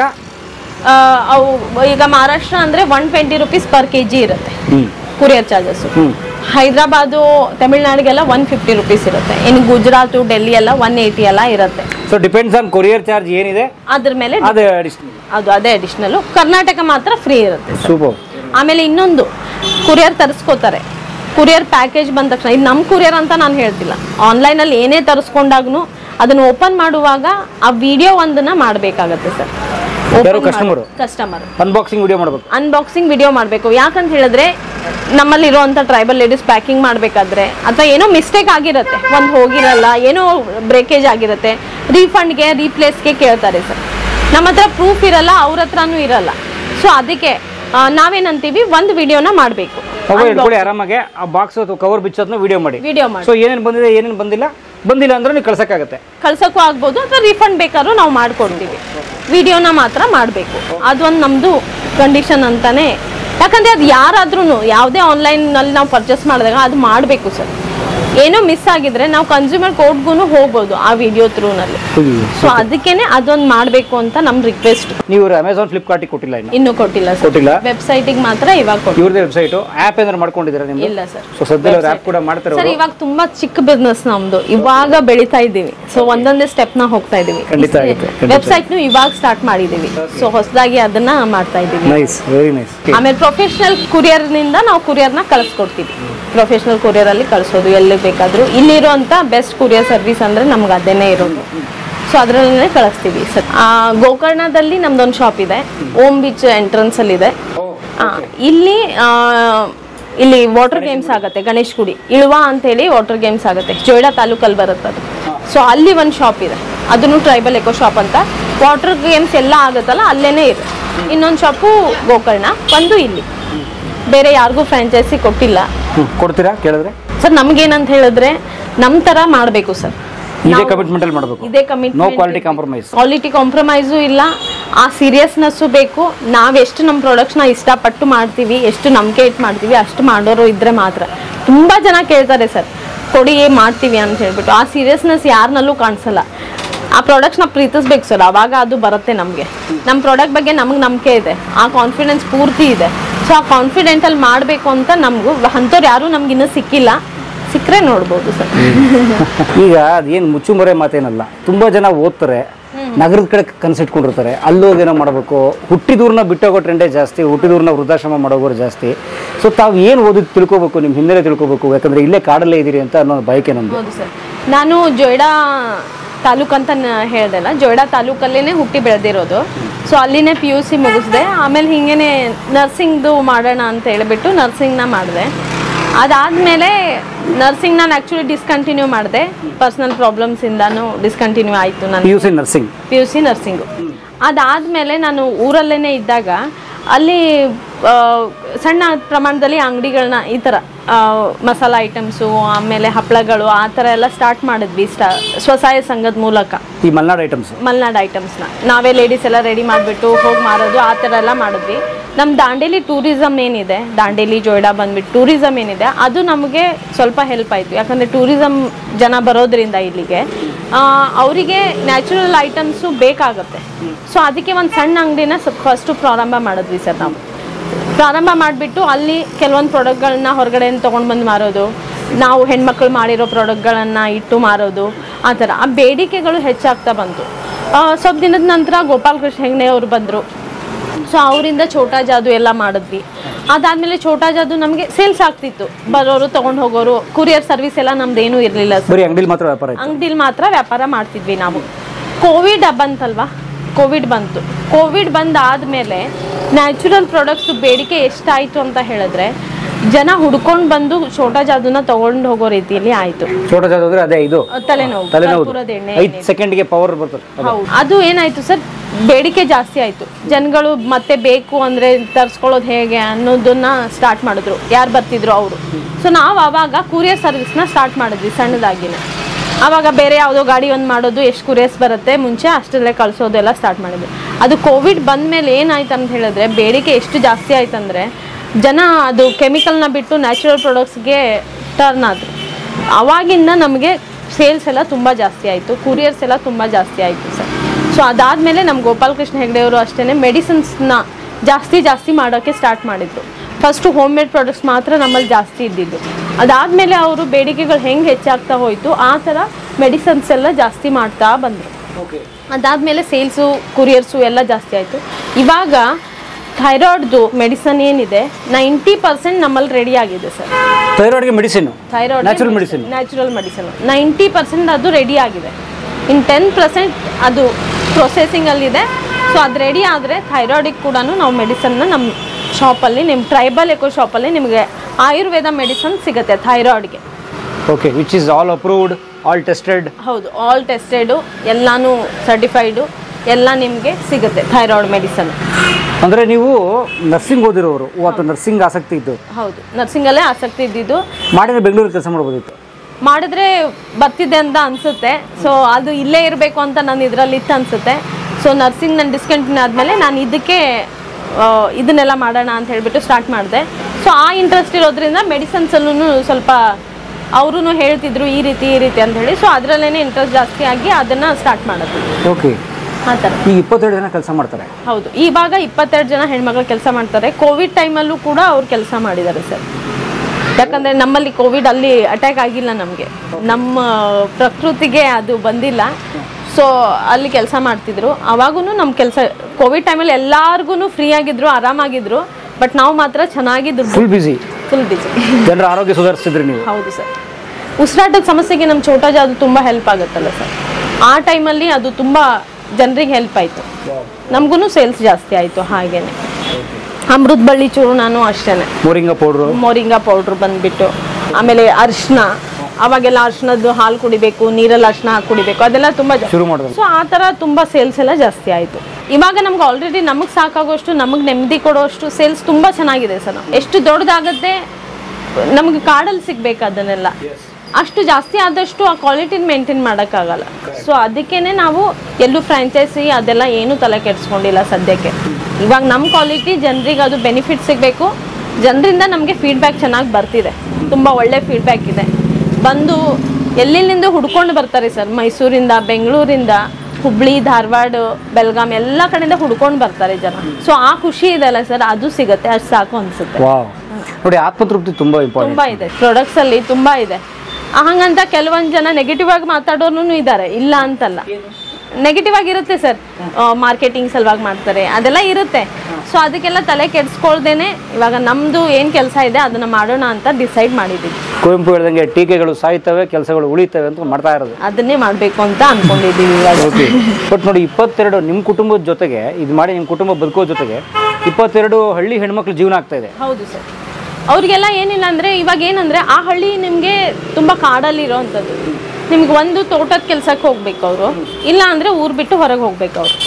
ಅವು ಈಗ ಮಹಾರಾಷ್ಟ್ರ ಅಂದರೆ one twenty rupees per K G ಇರುತ್ತೆ
ಹ್ಞೂ
ಕೊರಿಯರ್ ಚಾರ್ಜಸ್ಸು
ಹ್ಞೂ
ಹೈದ್ರಾಬಾದು ತಮಿಳ್ನಾಡಿಗೆಲ್ಲ ಒನ್ ಫಿಫ್ಟಿ ರುಪೀಸ್ ಇರುತ್ತೆ ಇನ್ನು ಗುಜರಾತು ಡೆಲ್ಲಿ ಎಲ್ಲ ಒನ್ ಏಯ್ಟಿ ಎಲ್ಲ ಇರುತ್ತೆ
so depends on courier charge ಏನಿದೆ
ಅದ್ರ ಮೇಲೆ
ಅದು ಅಡಿಷನಲ್
ಅದು ಅದೇ ಅಡಿಷ್ನಲ್ಲು ಕರ್ನಾಟಕ ಮಾತ್ರ ಫ್ರೀ ಇರುತ್ತೆ
ಸೂಪರ್
ಆಮೇಲೆ ಇನ್ನೊಂದು ಕುರಿಯರ್ ತರಿಸ್ಕೋತಾರೆ ಕುರಿಯರ್ ಪ್ಯಾಕೇಜ್ ಬಂದ ತಕ್ಷಣ ಇದು ನಮ್ಮ ಕುರಿಯರ್ ಅಂತ ನಾನು ಹೇಳ್ತಿಲ್ಲ ಆನ್ಲೈನಲ್ಲಿ ಏನೇ ತರಿಸ್ಕೊಂಡಾಗ್ನು ಅದನ್ನು ಓಪನ್ ಮಾಡುವಾಗ ಆ ವಿಡಿಯೋ ಒಂದನ್ನ ಮಾಡಬೇಕಾಗತ್ತೆ ಸರ್
ಯಾರು customer?
ಕಸ್ಟಮರ್
ಅನ್ಬಾಕ್ಸಿಂಗ್ ವಿಡಿಯೋ ಮಾಡಬೇಕು
ಅನ್ಬಾಕ್ಸಿಂಗ್ ವಿಡಿಯೋ ಮಾಡಬೇಕು ಯಾಕಂತ ಹೇಳಿದ್ರೆ ನಮ್ಮಲ್ಲಿರುವಂಥ ಟ್ರೈಬಲ್ ಲೇಡೀಸ್ ಪ್ಯಾಕಿಂಗ್ ಮಾಡಬೇಕಾದ್ರೆ ಅಥವಾ ಏನೋ ಮಿಸ್ಟೇಕ್ ಆಗಿರುತ್ತೆ ಒಂದು ಹೋಗಿರಲ್ಲ ಏನೋ ಬ್ರೇಕೇಜ್ ಆಗಿರುತ್ತೆ ರೀಫಂಡ್ಗೆ ರೀಪ್ಲೇಸ್ಗೆ ಕೇಳ್ತಾರೆ ಸರ್ ನಮ್ಮ ಹತ್ರ ಪ್ರೂಫ್ ಇರಲ್ಲ ಅವ್ರ ಹತ್ರನೂ ಇರಲ್ಲ ಸೊ ಅದಕ್ಕೆ ಆ, ನಾವೇನಂತೀವಿ ಒಂದು ವಿಡಿಯೋನ ಮಾಡಬೇಕು
ಮೊಬೈಲ್ ಇಟ್ಕೊಳ್ಳಿ ಆರಾಮಾಗಿ ಆ ಬಾಕ್ಸ್ ಅಥವಾ ಕವರ್ ಬಿಚ್ಚೋದನ್ನ ವಿಡಿಯೋ ಮಾಡಿ
ವಿಡಿಯೋ ಮಾಡಿ
ಸೊ ಏನೇನು ಬಂದಿದೆ ಏನೇನು ಬಂದಿಲ್ಲ ಬಂದಿಲ್ಲ ಅಂದ್ರೆ ನೀವು ಕಳ್ಸಕ್ಕಾಗತ್ತೆ
ಕಳ್ಸೋಕ್ಕೂ ಆಗ್ಬೋದು ಅಥವಾ ರಿಫಂಡ್ ಬೇಕಾದ್ರೂ ನಾವು ಮಾಡ್ಕೊಡ್ತೀವಿ ವಿಡಿಯೋನ ಮಾತ್ರ ಮಾಡಬೇಕು ಅದೊಂದು ನಮ್ಮದು ಕಂಡೀಷನ್ ಅಂತಾನೆ ಯಾಕಂದರೆ ಅದು ಯಾರಾದ್ರೂ ಯಾವುದೇ ಆನ್ಲೈನಲ್ಲಿ ನಾವು ಪರ್ಚೇಸ್ ಮಾಡಿದಾಗ ಅದು ಮಾಡಬೇಕು ಸರ್ ಏನೋ ಮಿಸ್ ಆಗಿದ್ರೆ ನಾವು ಕನ್ಸ್ಯೂಮರ್ ಕೋರ್ಟ್ಗೂ ಹೋಗ್ಬೋದು ಆ ವಿಡಿಯೋ ಥ್ರೂನಲ್ಲಿ ಸೊ ಅದಕ್ಕೇನೆ ಅದೊಂದು ಮಾಡಬೇಕು ಅಂತ ನಮ್ಮ ರಿಕ್ವೆಸ್ಟ್
ನೀವು ಅಮೆಝಾನ್ ಫ್ಲಿಪ್ಕಾರ್ಟಿಗೆ ಕೊಟ್ಟಿಲ್ಲ ಇನ್ನು
ಇನ್ನೂ ಕೊಟ್ಟಿಲ್ಲ ಸರ್
ಕೊಟ್ಟಿಲ್ಲ
ವೆಬ್ಸೈಟಿಗೆ ಮಾತ್ರ ಇವಾಗ ಕೊಟ್ಟಿಲ್ಲ
ಇವ್ರದೇ ವೆಬ್ಸೈಟು ಆ್ಯಪ್ ಏನಾದ್ರು ಮಾಡ್ಕೊಂಡಿದ್ದೀರಾ ನಿಮ್ದು
ಇಲ್ಲ ಸರ್
ಸೊ ಸದ್ಯದಲ್ಲಿ ಅವ್ರು ಆ್ಯಪ್ ಕೂಡ ಮಾಡ್ತಾರೆ
ಸರ್ ಇವಾಗ ತುಂಬಾ ಚಿಕ್ಕ ಬಿಸ್ನೆಸ್ ನಮ್ದು ಇವಾಗ ಬೆಳಿತಾ ಇದ್ದೀವಿ ಸೊ ಒಂದೊಂದೇ ಸ್ಟೆಪ್ ನ ಹೋಗ್ತಾ ಇದೀವಿ
ಖಂಡಿತ ಆಗುತ್ತೆ, ಖಂಡಿತ.
ವೆಬ್ಸೈಟ್ ನು ಇವಾಗ ಸ್ಟಾರ್ಟ್ ಮಾಡಿದೀವಿ ಸೊ ಹೊಸದಾಗಿ ಅದನ್ನ ಮಾಡ್ತಾ ಇದೀವಿ
ನೈಸ್ ವೆರಿ ನೈಸ್
ಆಮೇಲೆ ಪ್ರೊಫೆಷನಲ್ ಕುರಿಯರ್ ನಿಂದ ನಾವು ಕುರಿಯರ್ ನ ಕಳಿಸ್ಕೊಡ್ತೀವಿ ಪ್ರೊಫೆಷನಲ್ ಕುರಿಯರ್ ಅಲ್ಲಿ ಕಳಿಸೋದು ಎಲ್ಲಿ ಬೇಕಾದ್ರೂ ಇಲ್ಲಿರುವಂತ ಬೆಸ್ಟ್ ಕುರಿಯರ್ ಸರ್ವಿಸ್ ಅಂದ್ರೆ ನಮ್ಗೆ ಅದೇನೇ ಇರೋದು ಸೊ ಅದರಲ್ಲೇ ಕಳಿಸ್ತೀವಿ ಸರ್ ಗೋಕರ್ಣದಲ್ಲಿ ನಮ್ದೊಂದು ಶಾಪ್ ಇದೆ ಓಮ್ ಬೀಚ್ ಎಂಟ್ರೆನ್ಸ್ ಅಲ್ಲಿ ಇದೆ ಆ, ಇಲ್ಲಿ ಆ, ಇಲ್ಲಿ ವಾಟರ್ ಗೇಮ್ಸ್ ಆಗುತ್ತೆ ಗಣೇಶ್ ಗುಡಿ ಇಳುವ ಅಂತೇಳಿ ವಾಟರ್ ಗೇಮ್ಸ್ ಆಗುತ್ತೆ ಜೋಯಿಡಾ ತಾಲೂಕಲ್ಲಿ ಬರುತ್ತೆ ಅದು ಸೊ ಅಲ್ಲಿ ಒಂದು ಶಾಪ್ ಇದೆ ಅದನ್ನು ಟ್ರೈಬಲ್ ಎಕೋ ಶಾಪ್ ಅಂತ ವಾಟರ್ ಗೇಮ್ಸ್ ಎಲ್ಲ ಆಗುತ್ತಲ್ಲ ಅಲ್ಲೇನೇ ಇದೆ ಇನ್ನೊಂದು ಶಾಪು ಗೋಕರ್ಣ ಒಂದು ಇಲ್ಲಿ ಬೇರೆ ಯಾರಿಗೂ ಫ್ರಾಂಚೈಸಿ ಕೊಟ್ಟಿಲ್ಲ
ಹ್ಮ್ ಕೊಡ್ತೀರಾ ಕೇಳಿದ್ರೆ
ಸರ್ ನಮ್ಗೇನಂತ ಹೇಳಿದ್ರೆ ನಮ್ಮ ಥರ ಮಾಡಬೇಕು ಸರ್
ಇದೇ ಕಮಿಟ್ಮೆಂಟಲ್ಲಿ ಮಾಡಬೇಕು
ಇದೇ
no
commitment
quality compromise
quality compromise ಇಲ್ಲ ಆ ಸೀರಿಯಸ್ನೆಸ್ಸು ಬೇಕು ನಾವೆಷ್ಟು ನಮ್ಮ ಪ್ರಾಡಕ್ಟ್ಸ್ನ ಇಷ್ಟಪಟ್ಟು ಮಾಡ್ತೀವಿ ಎಷ್ಟು ನಂಬಿಕೆ ಇಟ್ಟು ಮಾಡ್ತೀವಿ ಅಷ್ಟು ಮಾಡೋರು ಇದ್ರೆ ಮಾತ್ರ ತುಂಬ ಜನ ಕೇಳ್ತಾರೆ ಸರ್ ಕೊಡಿ ಮಾಡ್ತೀವಿ ಅಂತ ಹೇಳ್ಬಿಟ್ಟು ಆ ಸೀರಿಯಸ್ನೆಸ್ ಯಾರನ್ನಲ್ಲೂ ಕಾಣಿಸಲ್ಲ ಆ ಪ್ರಾಡಕ್ಟ್ಸ್ನ ಪ್ರೀತಿಸ್ಬೇಕು ಸರ್ ಅವಾಗ ಅದು ಬರುತ್ತೆ ನಮಗೆ ನಮ್ಮ ಪ್ರಾಡಕ್ಟ್ ಬಗ್ಗೆ ನಮಗೆ ನಂಬಿಕೆ ಇದೆ ಆ ಕಾನ್ಫಿಡೆನ್ಸ್ ಪೂರ್ತಿ ಇದೆ ಸೊ ಆ ಕಾನ್ಫಿಡೆಂಟಲ್ಲಿ ಮಾಡಬೇಕು ಅಂತ ನಮಗೂ ಅಂಥವ್ರು ಯಾರೂ ನಮ್ಗೆ ಇನ್ನೂ ಸಿಕ್ಕಿಲ್ಲ ಸಿಕ್ಕರೆ ನೋಡ್ಬೋದು ಸರ್
ಈಗ ಅದೇನು ಮುಚ್ಚುಮರೆ ಮಾತೇನಲ್ಲ ತುಂಬಾ ಜನ ಓದ್ತಾರೆ ನಗರದ ಕಡೆ ಕನಸಿಟ್ಕೊಂಡಿರ್ತಾರೆ ಅಲ್ಲೋಗೇನೋ ಮಾಡಬೇಕು ಹುಟ್ಟಿದೂರ್ನ ಬಿಟ್ಟೋಗೋ ಟ್ರೆಂಡೇ ಜಾಸ್ತಿ ಹುಟ್ಟಿದೂರ್ನ ವೃದ್ಧಾಶ್ರಮ ಮಾಡೋಗೋರು ಜಾಸ್ತಿ ಸೊ ತಾವು ಏನು ಓದಿದ್ದು ತಿಳ್ಕೊಬೇಕು ನಿಮ್ಮ ಹಿನ್ನೆಲೆ ತಿಳ್ಕೊಬೇಕು ಯಾಕಂದ್ರೆ ಇಲ್ಲೇ ಕಾಡಲ್ಲೇ ಇದ್ದೀರಿ ಅಂತ ಅನ್ನೋ ಬಯಕೆ ನಮ್ದು
ಹೌದು ಸರ್ ನಾನು ಜೊಯ್ಡಾ ತಾಲೂಕ್ ಅಂತ ಹೇಳ್ದಲ್ಲ ಜೊಯ್ಡಾ ತಾಲೂಕಲ್ಲೇ ಹುಟ್ಟಿ ಬೆಳೆದಿರೋದು ಸೊ ಅಲ್ಲಿನೇ ಪಿ ಯು ಸಿ ಮುಗಿಸ್ದೆ ಆಮೇಲೆ ಹಿಂಗೇನೆ ನರ್ಸಿಂಗ್ದು ಮಾಡೋಣ ಅಂತ ಹೇಳ್ಬಿಟ್ಟು ನರ್ಸಿಂಗ್ನ ಮಾಡಿದೆ ಅದಾದಮೇಲೆ ನರ್ಸಿಂಗ್ ನಾನು ಆ್ಯಕ್ಚುಲಿ ಡಿಸ್ಕಂಟಿನ್ಯೂ ಮಾಡಿದೆ ಪರ್ಸ್ನಲ್ ಪ್ರಾಬ್ಲಮ್ಸಿಂದನೂ ಡಿಸ್ಕಂಟಿನ್ಯೂ ಆಯಿತು ನಾನು
P U C nursing
P U C nursing ಅದಾದಮೇಲೆ ನಾನು ಊರಲ್ಲೇ ಇದ್ದಾಗ ಅಲ್ಲಿ ಆ, ಸಣ್ಣ ಪ್ರಮಾಣದಲ್ಲಿ ಅಂಗಡಿಗಳನ್ನ ಈ ಥರ ಆ, ಮಸಾಲ ಐಟಮ್ಸು ಆಮೇಲೆ ಹಪ್ಪಳಗಳು ಆ ಥರ ಎಲ್ಲ ಸ್ಟಾರ್ಟ್ ಮಾಡಿದ್ವಿ ಸ್ಟಾ ಸ್ವಸಹಾಯ ಸಂಘದ ಮೂಲಕ
ಈ ಮಲ್ನಾಡ್ ಐಟಮ್ಸ್
ಮಲ್ನಾಡ್ ಐಟಮ್ಸ್ನ ನಾವೇ ಲೇಡೀಸ್ ಎಲ್ಲ ರೆಡಿ ಮಾಡಿಬಿಟ್ಟು ಹೋಗಿ ಮಾರೋದು ಆ ಥರ ಎಲ್ಲ ಮಾಡಿದ್ವಿ ನಮ್ಮ ದಾಂಡೇಲಿ ಟೂರಿಸಮ್ ಏನಿದೆ ದಾಂಡೇಲಿ ಜೋಯ್ಡಾ ಬಂದ್ಬಿಟ್ಟು ಟೂರಿಸಮ್ ಏನಿದೆ ಅದು ನಮಗೆ ಸ್ವಲ್ಪ ಹೆಲ್ಪ್ ಆಯಿತು ಯಾಕಂದರೆ ಟೂರಿಸಮ್ ಜನ ಬರೋದ್ರಿಂದ ಇಲ್ಲಿಗೆ ಅವರಿಗೆ ನ್ಯಾಚುರಲ್ ಐಟಮ್ಸು ಬೇಕಾಗುತ್ತೆ ಸೊ ಅದಕ್ಕೆ ಒಂದು ಸಣ್ಣ ಅಂಗಡಿನ ಫಸ್ಟು ಪ್ರಾರಂಭ ಮಾಡಿದ್ವಿ ಸರ್ ನಾವು ಪ್ರಾರಂಭ ಮಾಡಿಬಿಟ್ಟು ಅಲ್ಲಿ ಕೆಲವೊಂದು ಪ್ರಾಡಕ್ಟ್ಗಳನ್ನ ಹೊರಗಡೆಯಿಂದ ತೊಗೊಂಡು ಬಂದು ಮಾರೋದು ನಾವು ಹೆಣ್ಮಕ್ಳು ಮಾಡಿರೋ ಪ್ರಾಡಕ್ಟ್ಗಳನ್ನು ಇಟ್ಟು ಮಾರೋದು ಆ ಥರ ಆ ಬೇಡಿಕೆಗಳು ಹೆಚ್ಚಾಗ್ತಾ ಬಂತು ಆ, ಸ್ವಲ್ಪ ದಿನದ ನಂತರ ಗೋಪಾಲಕೃಷ್ಣ ಹೆಗ್ಡೆ ಅವರು ಬಂದರು ಸೊ ಅವರಿಂದ ಛೋಟಾ ಜಾದು ಎಲ್ಲ ಮಾಡಿದ್ವಿ ಅದಾದಮೇಲೆ ಛೋಟಾ ಜಾದು ನಮಗೆ ಸೇಲ್ಸ್ ಆಗ್ತಿತ್ತು ಬರೋರು ತೊಗೊಂಡು ಹೋಗೋರು ಕುರಿಯರ್ ಸರ್ವಿಸ್ ಎಲ್ಲ ನಮ್ದು ಏನೂ ಇರಲಿಲ್ಲ ಸರ್
ಬರೀ ಅಂಗಡಿಲಿ ಮಾತ್ರ ವ್ಯಾಪಾರ ಆಯ್ತು
ಅಂಗಡಿಲಿ ಮಾತ್ರ ವ್ಯಾಪಾರ ಮಾಡ್ತಿದ್ವಿ ನಾವು ಕೋವಿಡ್ ಬಂತಲ್ವಾ ಕೋವಿಡ್ ಬಂತು ಕೋವಿಡ್ ಬಂದಾದ್ಮೇಲೆ ನ್ಯಾಚುರಲ್ ಪ್ರಾಡಕ್ಟ್ಸ್ ಬೇಡಿಕೆ ಎಷ್ಟಾಯಿತು ಅಂತ ಹೇಳಿದ್ರೆ ಜನ ಹುಡ್ಕೊಂಡು ಬಂದು ಛೋಟಾ ಜಾದುನ ತಗೊಂಡು ಹೋಗೋ ರೀತಿಯಲ್ಲಿ ಆಯಿತು
ಚೋಟ ಜಾದ್ರೆ ಅದೇ ಇದು
ತಲೆನೋವು
ತಲೆನೋವು
ಕರ್ಪೂರದ ಎಣ್ಣೆ
ಐದು ಸೆಕೆಂಡ್ಗೆ ಪವರ್ ಬರ್ತದೆ
ಹೌದು ಅದು ಏನಾಯ್ತು ಸರ್ ಬೇಡಿಕೆ ಜಾಸ್ತಿ ಆಯ್ತು ಜನಗಳು ಮತ್ತೆ ಬೇಕು ಅಂದ್ರೆ ತರ್ಸ್ಕೊಳ್ಳೋದು ಹೇಗೆ ಅನ್ನೋದನ್ನ ಸ್ಟಾರ್ಟ್ ಮಾಡಿದ್ರು ಯಾರು ಬರ್ತಿದ್ರು ಅವರು ಸೊ ನಾವು ಅವಾಗ ಕೂರಿಯರ್ ಸರ್ವಿಸ್ನ ಸ್ಟಾರ್ಟ್ ಮಾಡಿದ್ವಿ ಸಣ್ಣದಾಗಿನೇ ಆವಾಗ ಬೇರೆ ಯಾವುದೋ ಗಾಡಿ ಒಂದು ಮಾಡೋದು ಎಷ್ಟು ಕುರಿಯರ್ಸ್ ಬರುತ್ತೆ ಮುಂಚೆ ಅಷ್ಟರಲ್ಲೇ ಕಳಿಸೋದೆಲ್ಲ ಸ್ಟಾರ್ಟ್ ಮಾಡಿದ್ವಿ ಅದು ಕೋವಿಡ್ ಬಂದಮೇಲೆ ಏನಾಯ್ತು ಅಂತ ಹೇಳಿದ್ರೆ ಬೇಡಿಕೆ ಎಷ್ಟು ಜಾಸ್ತಿ ಆಯ್ತಂದ್ರೆ ಜನ ಅದು ಕೆಮಿಕಲ್ನ ಬಿಟ್ಟು ನ್ಯಾಚುರಲ್ ಪ್ರಾಡಕ್ಟ್ಸ್ಗೆ ಟರ್ನ್ ಆದರು ಅವಾಗಿಂದ ನಮಗೆ ಸೇಲ್ಸ್ ಎಲ್ಲ ತುಂಬ ಜಾಸ್ತಿ ಆಯಿತು ಕುರಿಯರ್ಸ್ ಎಲ್ಲ ತುಂಬ ಜಾಸ್ತಿ ಆಯಿತು ಸರ್ ಸೊ ಅದಾದಮೇಲೆ ನಮ್ಮ ಗೋಪಾಲಕೃಷ್ಣ ಹೆಗ್ಡೆ ಅವರು ಅಷ್ಟೇ ಮೆಡಿಸಿನ್ಸ್ನ ಜಾಸ್ತಿ ಜಾಸ್ತಿ ಮಾಡೋಕ್ಕೆ ಸ್ಟಾರ್ಟ್ ಮಾಡಿದ್ರು ಫಸ್ಟು ಹೋಮ್ ಮೇಡ್ ಪ್ರಾಡಕ್ಟ್ಸ್ ಮಾತ್ರ ನಮ್ಮಲ್ಲಿ ಜಾಸ್ತಿ ಇದ್ದಿದ್ದು ಅದಾದಮೇಲೆ ಅವರು ಬೇಡಿಕೆಗಳು ಹೆಂಗೆ ಹೆಚ್ಚಾಗ್ತಾ ಹೋಯಿತು ಆ ಥರ ಮೆಡಿಸನ್ಸ್ ಎಲ್ಲ ಜಾಸ್ತಿ ಮಾಡ್ತಾ ಬಂದರು ಅದಾದಮೇಲೆ ಸೇಲ್ಸು ಕುರಿಯರ್ಸು ಎಲ್ಲ ಜಾಸ್ತಿ ಆಯಿತು ಇವಾಗ ಥೈರಾಯ್ಡ್ದು ಮೆಡಿಸನ್ ಏನಿದೆ ನೈಂಟಿ ಪರ್ಸೆಂಟ್ ನಮ್ಮಲ್ಲಿ ರೆಡಿ ಆಗಿದೆ ಸರ್
ಥೈರಾಯ್ಡ್ಗೆ medicine
thyroid
natural medicine
natural medicine ninety percent ಅದು ರೆಡಿ ಆಗಿದೆ ಇನ್ನು ಟೆನ್ ಪರ್ಸೆಂಟ್ ಅದು ಪ್ರೊಸೆಸಿಂಗಲ್ಲಿದೆ ಸೊ ಅದು ರೆಡಿ ಆದರೆ ಥೈರಾಯ್ಡಿಗೆ ಕೂಡ ನಾವು ಮೆಡಿಸನ್ನ ನಮ್ಮ ಶಾಪಲ್ಲಿ ನಿಮ್ಮ ಟ್ರೈಬಲ್ ಎಕೋ ಶಾಪಲ್ಲಿ ನಿಮಗೆ ಆಯುರ್ವೇದ ಮೆಡಿಸನ್ ಸಿಗುತ್ತೆ ಥೈರಾಯ್ಡ್ಗೆ
okay which is all approved all tested
ಹೌದು ಆಲ್ ಟೆಸ್ಟೆಡು ಎಲ್ಲಾನು ಸರ್ಟಿಫೈಡು ಎಲ್ಲ ನಿಮಗೆ ಸಿಗುತ್ತೆ ಥೈರಾಯ್ಡ್ ಮೆಡಿಸನ್
ಅಂದರೆ ನೀವು ನರ್ಸಿಂಗ್ ಓದಿರೋರು ಅಥವಾ ನರ್ಸಿಂಗ್ ಆಸಕ್ತಿ ಇದ್ದು
ಹೌದು ನರ್ಸಿಂಗಲ್ಲೇ ಆಸಕ್ತಿ ಇದ್ದಿದ್ದು
ಮಾಡಿದ್ರೆ ಬೆಂಗಳೂರು ಕೆಲಸ ಮಾಡ್ಬೋದಿತ್ತು
ಮಾಡಿದ್ರೆ ಬರ್ತಿದ್ದೆ ಅಂತ ಅನ್ಸುತ್ತೆ ಸೊ ಅದು ಇಲ್ಲೇ ಇರಬೇಕು ಅಂತ ನಾನು ಇದರಲ್ಲಿ ಇತ್ತು ಅನ್ಸುತ್ತೆ ಸೊ ನರ್ಸಿಂಗ್ ನಾನು ಡಿಸ್ಕಂಟಿನ್ಯೂ ಆದಮೇಲೆ ನಾನು ಇದಕ್ಕೆ ಆ, ಇದನ್ನೆಲ್ಲ ಮಾಡೋಣ ಅಂತ ಹೇಳ್ಬಿಟ್ಟು ಸ್ಟಾರ್ಟ್ ಮಾಡಿದೆ ಸೊ ಆ ಇಂಟ್ರೆಸ್ಟ್ ಇರೋದ್ರಿಂದ ಮೆಡಿಸನ್ಸಲ್ಲೂ ಸ್ವಲ್ಪ ಅವರು ಹೇಳ್ತಿದ್ರು ಈ ರೀತಿ ಈ ರೀತಿ ಅಂತ ಹೇಳಿ ಸೊ ಅದರಲ್ಲೇನೆ ಇಂಟ್ರೆಸ್ಟ್ ಜಾಸ್ತಿ ಆಗಿ ಅದನ್ನ ಸ್ಟಾರ್ಟ್ ಮಾಡೋದು
ಓಕೆ
ಆ ಥರ
ಈಗ ಇಪ್ಪತ್ತೆರಡು ಜನ ಕೆಲಸ ಮಾಡ್ತಾರೆ
ಹೌದು ಇವಾಗ ಇಪ್ಪತ್ತೆರಡು ಜನ ಹೆಣ್ಮಕ್ಳು ಕೆಲಸ ಮಾಡ್ತಾರೆ ಕೋವಿಡ್ ಟೈಮಲ್ಲೂ ಕೂಡ ಅವ್ರು ಕೆಲಸ ಮಾಡಿದ್ದಾರೆ ಸರ್ ಯಾಕಂದ್ರೆ ನಮ್ಮಲ್ಲಿ ಕೋವಿಡ್ ಅಲ್ಲಿ ಅಟ್ಯಾಕ್ ಆಗಿಲ್ಲ ನಮಗೆ ನಮ್ಮ ಪ್ರಕೃತಿಗೆ ಅದು ಬಂದಿಲ್ಲ ಸೊ ಅಲ್ಲಿ ಕೆಲಸ ಮಾಡ್ತಿದ್ರು ಅವಾಗೂ ನಮ್ಮ ಕೆಲಸ ಕೋವಿಡ್ ಟೈಮಲ್ಲಿ ಎಲ್ಲಾರ್ಗು ಫ್ರೀ ಆಗಿದ್ರು ಆರಾಮಾಗಿದ್ರು ಬಟ್ ನಾವು ಮಾತ್ರ ಚೆನ್ನಾಗಿ ದುಡ್ಡು
ಫುಲ್ ಬಿಸಿ
ಫುಲ್ ಬಿಸಿ
ಜನರ ಆರೋಗ್ಯ ಸುಧಾರಿಸ್ತಿದ್ರಿ ನೀವು
ಹೌದು ಸರ್ ಉಸಿರಾಟದ ಸಮಸ್ಯೆಗೆ ನಮ್ಮ ಚೋಟಾಜ ಅದು ತುಂಬ ಹೆಲ್ಪ್ ಆಗುತ್ತಲ್ಲ ಸರ್ ಆ ಟೈಮಲ್ಲಿ ಅದು ತುಂಬ ಜನರಿಗೆ ಹೆಲ್ಪ್ ಆಯಿತು ನಮಗೂ ಸೇಲ್ಸ್ ಜಾಸ್ತಿ ಆಯಿತು ಹಾಗೇನೆ ಅಮೃತ ಬಳ್ಳಿ ಚೂರ್ಣನೂ ಅಷ್ಟೇನೆ
ಮೋರಿಂಗ ಪೌಡ್ರು
ಮೋರಿಂಗಾ ಪೌಡ್ರ್ ಬಂದ್ಬಿಟ್ಟು ಆಮೇಲೆ ಅರಿಶಿನ ಅವಾಗೆಲ್ಲ ಅರಿಶಿನದ್ದು ಹಾಲು ಕುಡಿಬೇಕು ನೀರಲ್ಲಿ ಅರಿಶಿನ ಹಾಕಿ ಕುಡಿಬೇಕು ಅದೆಲ್ಲ ತುಂಬ
ಶುರು ಮಾಡಿದ್ರು
ಸೊ ಆ ಥರ ತುಂಬ ಸೇಲ್ಸ್ ಎಲ್ಲ ಜಾಸ್ತಿ ಆಯಿತು ಇವಾಗ ನಮ್ಗೆ ಆಲ್ರೆಡಿ ನಮಗೆ ಸಾಕಾಗೋಷ್ಟು ನಮಗೆ ನೆಮ್ಮದಿ ಕೊಡೋಷ್ಟು ಸೇಲ್ಸ್ ತುಂಬ ಚೆನ್ನಾಗಿದೆ ಸರ್ ಎಷ್ಟು ದೊಡ್ಡದಾಗತ್ತೆ ನಮಗೆ ಕಾಡಲ್ಲಿ ಸಿಗ್ಬೇಕು ಅದನ್ನೆಲ್ಲ ಅಷ್ಟು ಜಾಸ್ತಿ ಆದಷ್ಟು ಆ ಕ್ವಾಲಿಟಿನ ಮೇಂಟೈನ್ ಮಾಡೋಕ್ಕಾಗಲ್ಲ ಸೊ ಅದಕ್ಕೇನೆ ನಾವು ಎಲ್ಲೂ ಫ್ರಾಂಚೈಸಿ ಅದೆಲ್ಲ ಏನೂ ತಲೆ ಕೆಡಿಸ್ಕೊಂಡಿಲ್ಲ ಸದ್ಯಕ್ಕೆ ಇವಾಗ ನಮ್ಮ ಕ್ವಾಲಿಟಿ ಜನರಿಗೆ ಅದು ಬೆನಿಫಿಟ್ ಸಿಗಬೇಕು ಜನರಿಂದ ನಮಗೆ ಫೀಡ್ಬ್ಯಾಕ್ ಚೆನ್ನಾಗಿ ಬರ್ತಿದೆ ತುಂಬ ಒಳ್ಳೆ ಫೀಡ್ಬ್ಯಾಕ್ ಇದೆ ಬಂದು ಎಲ್ಲೆಲ್ಲಿಂದ ಹುಡ್ಕೊಂಡು ಬರ್ತಾರೆ ಸರ್ ಮೈಸೂರಿಂದ ಬೆಂಗಳೂರಿಂದ ಹುಬ್ಳಿ ಧಾರವಾಡ ಬೆಳಗಾಂ ಎಲ್ಲ ಕಡೆಯಿಂದ ಹುಡ್ಕೊಂಡು ಬರ್ತಾರೆ ಜನ ಸೊ ಆ ಖುಷಿ ಇದೆಲ್ಲ ಸರ್ ಅದು ಸಿಗುತ್ತೆ ಅಷ್ಟು ಸಾಕು ಅನ್ಸುತ್ತೆ
ವಾವ್ ನೋಡಿ ಆತ್ಮತೃಪ್ತಿ ತುಂಬ ಇಂಪಾರ್ಟೆಂಟ್
ತುಂಬಾ ಇದೆ ಪ್ರಾಡಕ್ಟ್ಸ್ ಅಲ್ಲಿ ತುಂಬಾ ಇದೆ ಆ, ಹಂಗಂತ ಕೆಲವೊಂದು ಜನ ನೆಗೆಟಿವ್ ಆಗಿ ಮಾತಾಡೋರು ಇದ್ದಾರೆ ಇಲ್ಲ ಅಂತಲ್ಲ ನೆಗೆಟಿವ್ ಆಗಿರುತ್ತೆ ಸರ್ ಮಾರ್ಕೆಟಿಂಗ್ ಸಲುವಾಗಿ ಮಾಡ್ತಾರೆ ಅದೆಲ್ಲ ಇರುತ್ತೆ ಸೊ ಅದಕ್ಕೆಲ್ಲ ತಲೆ ಕೆಡಿಸ್ಕೊಳ್ದೇನೆ ಇವಾಗ ನಮ್ದು ಏನ್ ಕೆಲಸ ಇದೆ ಅದನ್ನ ಮಾಡೋಣ ಅಂತ ಡಿಸೈಡ್ ಮಾಡಿದ್ದೀವಿ
ಕುವೆಂಪು ಹೇಳ್ದಂಗೆ ಟೀಕೆಗಳು ಸಾಯ್ತವೆ ಕೆಲಸಗಳು ಉಳಿತವೆ ಅಂತ ಮಾಡ್ತಾ ಇರೋದು
ಅದನ್ನೇ ಮಾಡಬೇಕು ಅಂತ ಅನ್ಕೊಂಡಿದ್ದೀವಿ ಇವಾಗ
ಓಕೆ ಬಟ್ ನೋಡಿ ಇಪ್ಪತ್ತೆರಡು ನಿಮ್ಮ ಕುಟುಂಬದ ಜೊತೆಗೆ ಇದು ಮಾಡಿ ನಿಮ್ಮ ಕುಟುಂಬ ಬದುಕೋ ಜೊತೆಗೆ ಇಪ್ಪತ್ತೆರಡು ಹಳ್ಳಿ ಹೆಣ್ಮಕ್ಳು ಜೀವನ ಆಗ್ತಾ ಇದೆ
ಹೌದು ಸರ್ ಅವ್ರಿಗೆಲ್ಲ ಏನಿಲ್ಲ ಅಂದ್ರೆ ಇವಾಗ ಏನಂದ್ರೆ ಆ ಹಳ್ಳಿ ನಿಮ್ಗೆ ತುಂಬಾ ಕಾಡಲ್ಲಿ ಇರೋವಂಥದ್ದು ನಿಮ್ಗೆ ಒಂದು ತೋಟದ ಕೆಲ್ಸಕ್ಕೆ ಹೋಗ್ಬೇಕು ಅವರು ಇಲ್ಲ ಅಂದ್ರೆ ಊರ್ ಬಿಟ್ಟು ಹೊರಗೆ ಹೋಗ್ಬೇಕು ಅವರು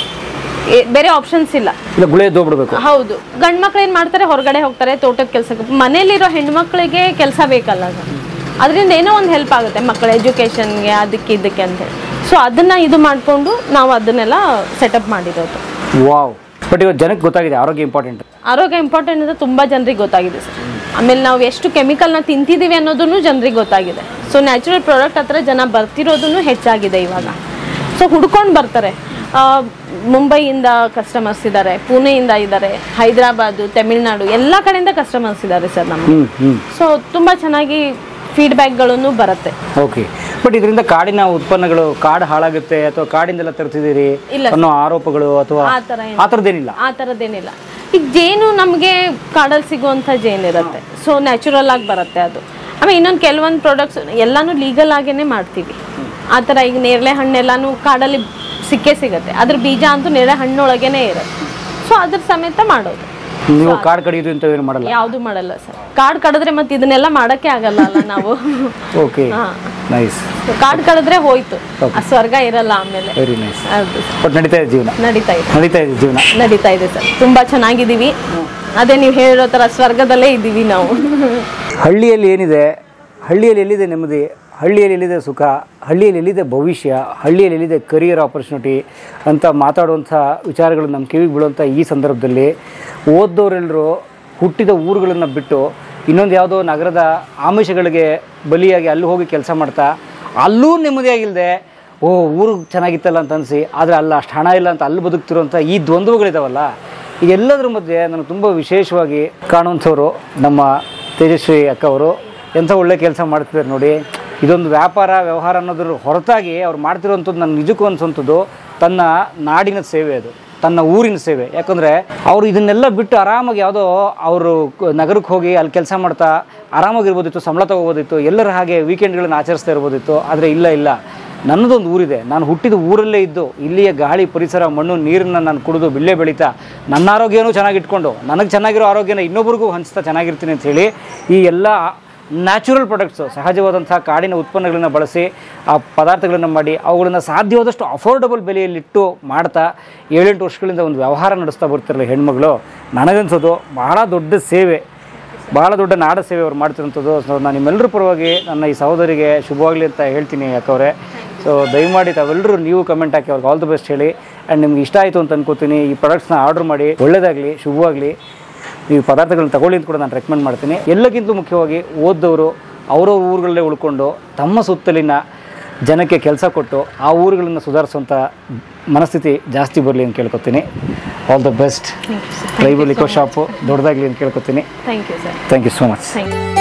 ಬೇರೆ ಆಪ್ಷನ್ಸ್ ಇಲ್ಲ
ಇಲ್ಲ ಗುಳೆ ಎದ್ದೋಗ್ಬಿಡ್ಬೇಕು
ಹೌದು ಗಂಡ್ ಮಕ್ಳು ಏನ್ ಮಾಡ್ತಾರೆ ಹೊರಗಡೆ ಹೋಗ್ತಾರೆ ತೋಟದ ಕೆಲ್ಸಕ್ಕೆ ಮನೇಲಿರೋ ಹೆಣ್ಮಕ್ಳಿಗೆ ಕೆಲಸ ಬೇಕಲ್ಲ ಅದರಿಂದ ಏನೋ ಒಂದು ಹೆಲ್ಪ್ ಆಗುತ್ತೆ ಮಕ್ಕಳ ಎಜುಕೇಶನ್ಗೆ ಅದಕ್ಕೆ ಇದಕ್ಕೆ ಅಂತ ಸೊ ಅದನ್ನ ಇದು ಮಾಡಿಕೊಂಡು ನಾವು ಅದನ್ನೆಲ್ಲ ಸೆಟಪ್ ಮಾಡಿರೋದು
ವಾವ್ ಬಟ್ ಇವತ್ತು ಜನಕ್ಕೆ ಗೊತ್ತಾಗಿದೆ ಆರೋಗ್ಯ ಇಂಪಾರ್ಟೆಂಟ್
ಆರೋಗ್ಯ ಇಂಪಾರ್ಟೆಂಟ್ ಅಂತ ತುಂಬ ಜನರಿಗೆ ಗೊತ್ತಾಗಿದೆ ಸರ್ ಆಮೇಲೆ ನಾವು ಎಷ್ಟು ಕೆಮಿಕಲ್ನ ತಿಂತಿದ್ದೀವಿ ಅನ್ನೋದನ್ನು ಜನರಿಗೆ ಗೊತ್ತಾಗಿದೆ ಸೊ ನ್ಯಾಚುರಲ್ ಪ್ರಾಡಕ್ಟ್ ಹತ್ರ ಜನ ಬರ್ತಿರೋದನ್ನು ಹೆಚ್ಚಾಗಿದೆ ಇವಾಗ ಸೊ ಹುಡ್ಕೊಂಡು ಬರ್ತಾರೆ ಆ, ಮುಂಬೈಯಿಂದ ಕಸ್ಟಮರ್ಸ್ ಇದ್ದಾರೆ ಪುಣೆಯಿಂದ ಇದ್ದಾರೆ ಹೈದರಾಬಾದು ತಮಿಳ್ನಾಡು ಎಲ್ಲ ಕಡೆಯಿಂದ ಕಸ್ಟಮರ್ಸ್ ಇದ್ದಾರೆ ಸರ್ ನಮಗೆ
ಹ್ಮ್ ಹ್ಮ್
ಸೊ ತುಂಬ ಚೆನ್ನಾಗಿ ಫೀಡ್ಬ್ಯಾಕ್ಗಳನ್ನು ಬರುತ್ತೆ
ಓಕೆ ಬಟ್ ಇದರಿಂದ ಕಾಡಿನ ಉತ್ಪನ್ನಗಳು ಕಾಡು ಹಾಳಾಗುತ್ತೆ ಅಥವಾ ಕಾಡಿಂದೆಲ್ಲ ತರ್ತಿದ್ದೀರಿ
ಇಲ್ಲ
ಅನ್ನೋ ಆರೋಪಗಳು ಅಥವಾ
ಆ ಥರ ಏನು
ಆ ಥರದ್ದೇನಿಲ್ಲ
ಆ ಥರದ್ದೇನಿಲ್ಲ ಈಗ ಜೇನು ನಮಗೆ ಕಾಡಲ್ಲಿ ಸಿಗುವಂಥ ಜೇನು ಇರುತ್ತೆ ಸೊ ನ್ಯಾಚುರಲ್ ಆಗಿ ಬರುತ್ತೆ ಅದು ಆಮೇಲೆ ಇನ್ನೊಂದು ಕೆಲವೊಂದು ಪ್ರಾಡಕ್ಟ್ಸ್ ಎಲ್ಲಾನು ಲೀಗಲ್ ಆಗೇನೆ ಮಾಡ್ತೀವಿ ಆ ಥರ ಈಗ ನೇರಳೆ ಹಣ್ಣೆಲ್ಲಾನು ಕಾಡಲ್ಲಿ ಸಿಕ್ಕೇ ಸಿಗುತ್ತೆ ಅದ್ರ ಬೀಜ ಅಂತೂ ನೇರಳೆ ಹಣ್ಣೊಳಗೇನೆ ಇರುತ್ತೆ ಸೊ ಅದ್ರ ಸಮೇತ ಮಾಡೋದು
ನೀವು ಕಾಡು ಕಡಿಯೋದು ಅಂತ ಏನು ಮಾಡಲ್ಲ
ಯಾವುದು ಮಾಡಲ್ಲ ಸರ್ ಕಾಡು ಕಡಿದ್ರೆ ಮತ್ತೆ ಇದನ್ನೆಲ್ಲ ಮಾಡೋಕ್ಕೆ ಆಗಲ್ಲ ಅಲ್ಲ ನಾವು
ಓಕೆ
ಹಾ
ನೈಸ್
ಕಾಡು ಕಡಿದ್ರೆ ಹೋಯ್ತು ಆ ಸ್ವರ್ಗ ಇರಲ್ಲ ಆಮೇಲೆ
ವೆರಿ ನೈಸ್
ಹೌದು
ಬಟ್ ನಡೀತಾ ಇದೆ ಜೀವನ
ನಡೀತಾ ಇದೆ
ನಡೀತಾ ಇದೆ ಜೀವನ
ನಡೀತಾ ಇದೆ ಸರ್ ತುಂಬಾ ಚೆನ್ನಾಗಿದ್ದೀವಿ ಅದೇ ನೀವು ಹೇಳಿರೋ ತರ ಸ್ವರ್ಗದಲ್ಲೇ ಇದ್ದೀವಿ ನಾವು
ಹಳ್ಳಿಯಲ್ಲಿ ಏನಿದೆ ಹಳ್ಳಿಯಲ್ಲಿ ಎಲ್ಲಿದೆ ನೆಮ್ಮದಿ ಹಳ್ಳಿಯಲ್ಲಿ ಎಲ್ಲಿದೆ ಸುಖ ಹಳ್ಳಿಯಲ್ಲಿ ಎಲ್ಲಿದೆ ಭವಿಷ್ಯ ಹಳ್ಳಿಯಲ್ಲಿ ಎಲ್ಲಿದೆ ಕರಿಯರ್ ಆಪರ್ಚುನಿಟಿ ಅಂತ ಮಾತಾಡುವಂಥ ವಿಚಾರಗಳು ನಮ್ಮ ಕಿವಿಗೆ ಬೀಳುವಂಥ ಈ ಸಂದರ್ಭದಲ್ಲಿ ಓದ್ದವರೆಲ್ಲರೂ ಹುಟ್ಟಿದ ಊರುಗಳನ್ನು ಬಿಟ್ಟು ಇನ್ನೊಂದು ಯಾವುದೋ ನಗರದ ಆಮಿಷಗಳಿಗೆ ಬಲಿಯಾಗಿ ಅಲ್ಲಿ ಹೋಗಿ ಕೆಲಸ ಮಾಡ್ತಾ ಅಲ್ಲೂ ನೆಮ್ಮದಿಯಾಗಿಲ್ಲದೆ ಓ ಊರು ಚೆನ್ನಾಗಿತ್ತಲ್ಲ ಅಂತ ಅನಿಸಿ ಆದರೆ ಅಲ್ಲ ಅಷ್ಟು ಹಣ ಇಲ್ಲ ಅಂತ ಅಲ್ಲಿ ಬದುಕ್ತಿರುವಂಥ ಈ ದ್ವಂದ್ವಗಳಿದಾವಲ್ಲ ಇದೆಲ್ಲದರ ಮಧ್ಯೆ ನನಗೆ ತುಂಬ ವಿಶೇಷವಾಗಿ ಕಾಣುವಂಥವ್ರು ನಮ್ಮ ತೇಜಸ್ವಿ ಅಕ್ಕ ಅವರು ಎಂಥ ಒಳ್ಳೆ ಕೆಲಸ ಮಾಡ್ತಿದ್ದಾರೆ ನೋಡಿ ಇದೊಂದು ವ್ಯಾಪಾರ ವ್ಯವಹಾರ ಅನ್ನೋದ್ರ ಹೊರತಾಗಿ ಅವ್ರು ಮಾಡ್ತಿರೋವಂಥದ್ದು ನನ್ನ ನಿಜಕ್ಕೂ ಅನ್ಸೋಂಥದ್ದು ತನ್ನ ನಾಡಿನ ಸೇವೆ ಅದು ತನ್ನ ಊರಿನ ಸೇವೆ ಯಾಕಂದರೆ ಅವರು ಇದನ್ನೆಲ್ಲ ಬಿಟ್ಟು ಆರಾಮಾಗಿ ಯಾವುದೋ ಅವರು ಕ- ನಗರಕ್ಕೆ ಹೋಗಿ ಅಲ್ಲಿ ಕೆಲಸ ಮಾಡ್ತಾ ಆರಾಮಾಗಿರ್ಬೋದಿತ್ತು ಸಂಬಳ ತಗೋಬೋದಿತ್ತು ಎಲ್ಲರ ಹಾಗೆ ವೀಕೆಂಡ್ಗಳನ್ನು ಆಚರಿಸ್ತಾ ಇರ್ಬೋದಿತ್ತು ಆದರೆ ಇಲ್ಲ ಇಲ್ಲ ನನ್ನದೊಂದು ಊರಿದೆ ನಾನು ಹುಟ್ಟಿದ ಊರಲ್ಲೇ ಇದ್ದು ಇಲ್ಲಿಯ ಗಾಳಿ ಪರಿಸರ ಮಣ್ಣು ನೀರನ್ನು ನಾನು ಕುಡಿದು ಬಿಲ್ಲೆ ಬೆಳೀತಾ ನನ್ನ ಆರೋಗ್ಯನೂ ಚೆನ್ನಾಗಿಟ್ಕೊಂಡು ನನಗೆ ಚೆನ್ನಾಗಿರೋ ಆರೋಗ್ಯನ ಇನ್ನೊಬ್ರಿಗೂ ಹಂಚ್ತಾ ಚೆನ್ನಾಗಿರ್ತೀನಿ ಅಂತ ಹೇಳಿ ಈ ಎಲ್ಲ ನ್ಯಾಚುರಲ್ ಪ್ರಾಡಕ್ಟ್ಸು ಸಹಜವಾದಂಥ ಕಾಡಿನ ಉತ್ಪನ್ನಗಳನ್ನು ಬಳಸಿ ಆ ಪದಾರ್ಥಗಳನ್ನು ಮಾಡಿ ಅವುಗಳನ್ನು ಸಾಧ್ಯವಾದಷ್ಟು ಅಫೋರ್ಡಬಲ್ ಬೆಲೆಯಲ್ಲಿಟ್ಟು ಮಾಡ್ತಾ ಏಳೆಂಟು ವರ್ಷಗಳಿಂದ ಒಂದು ವ್ಯವಹಾರ ನಡೆಸ್ತಾ ಬರ್ತಿರಲ್ಲ ಹೆಣ್ಮಗಳು ನನಗನ್ಸೋದು ಬಹಳ ದೊಡ್ಡ ಸೇವೆ ಭಾಳ ದೊಡ್ಡ ನಾಡ ಸೇವೆ ಅವ್ರು ಮಾಡ್ತಿರೋಂಥದ್ದು ಸೊ ನಾನು ನಿಮ್ಮೆಲ್ಲರ ಪರವಾಗಿ ನನ್ನ ಈ ಸಹೋದರಿಗೆ ಶುಭವಾಗಲಿ ಅಂತ ಹೇಳ್ತೀನಿ ಯಾಕವ್ರೆ ಸೊ ದಯಮಾಡಿ ತಾವೆಲ್ಲರೂ ನೀವು ಕಮೆಂಟ್ ಹಾಕಿ ಅವ್ರಿಗೆ ಆಲ್ ದ ಬೆಸ್ಟ್ ಹೇಳಿ ಆ್ಯಂಡ್ ನಿಮ್ಗೆ ಇಷ್ಟ ಆಯಿತು ಅಂತ ಅನ್ಕೋತೀನಿ ಈ ಪ್ರಾಡಕ್ಟ್ಸ್ನ ಆರ್ಡರ್ ಮಾಡಿ ಒಳ್ಳೆಯದಾಗಲಿ ಶುಭವಾಗಲಿ ನೀವು ಪದಾರ್ಥಗಳನ್ನ ತಗೊಳ್ಳಿ ಅಂತ ಕೂಡ ನಾನು ರೆಕಮೆಂಡ್ ಮಾಡ್ತೀನಿ ಎಲ್ಲಕ್ಕಿಂತ ಮುಖ್ಯವಾಗಿ ಓದ್ದವರು ಅವರವ್ರ ಊರುಗಳಲ್ಲೇ ಉಳ್ಕೊಂಡು ತಮ್ಮ ಸುತ್ತಲಿನ ಜನಕ್ಕೆ ಕೆಲಸ ಕೊಟ್ಟು ಆ ಊರುಗಳನ್ನು ಸುಧಾರಿಸುವಂಥ ಮನಸ್ಥಿತಿ ಜಾಸ್ತಿ ಬರಲಿ ಅಂತ ಕೇಳ್ಕೊತೀನಿ all the best tribal eco shop ದೊಡ್ಡದಾಗಲಿ ಅಂತ ಕೇಳ್ಕೊತೀನಿ
thank you sir
thank you so much
thank you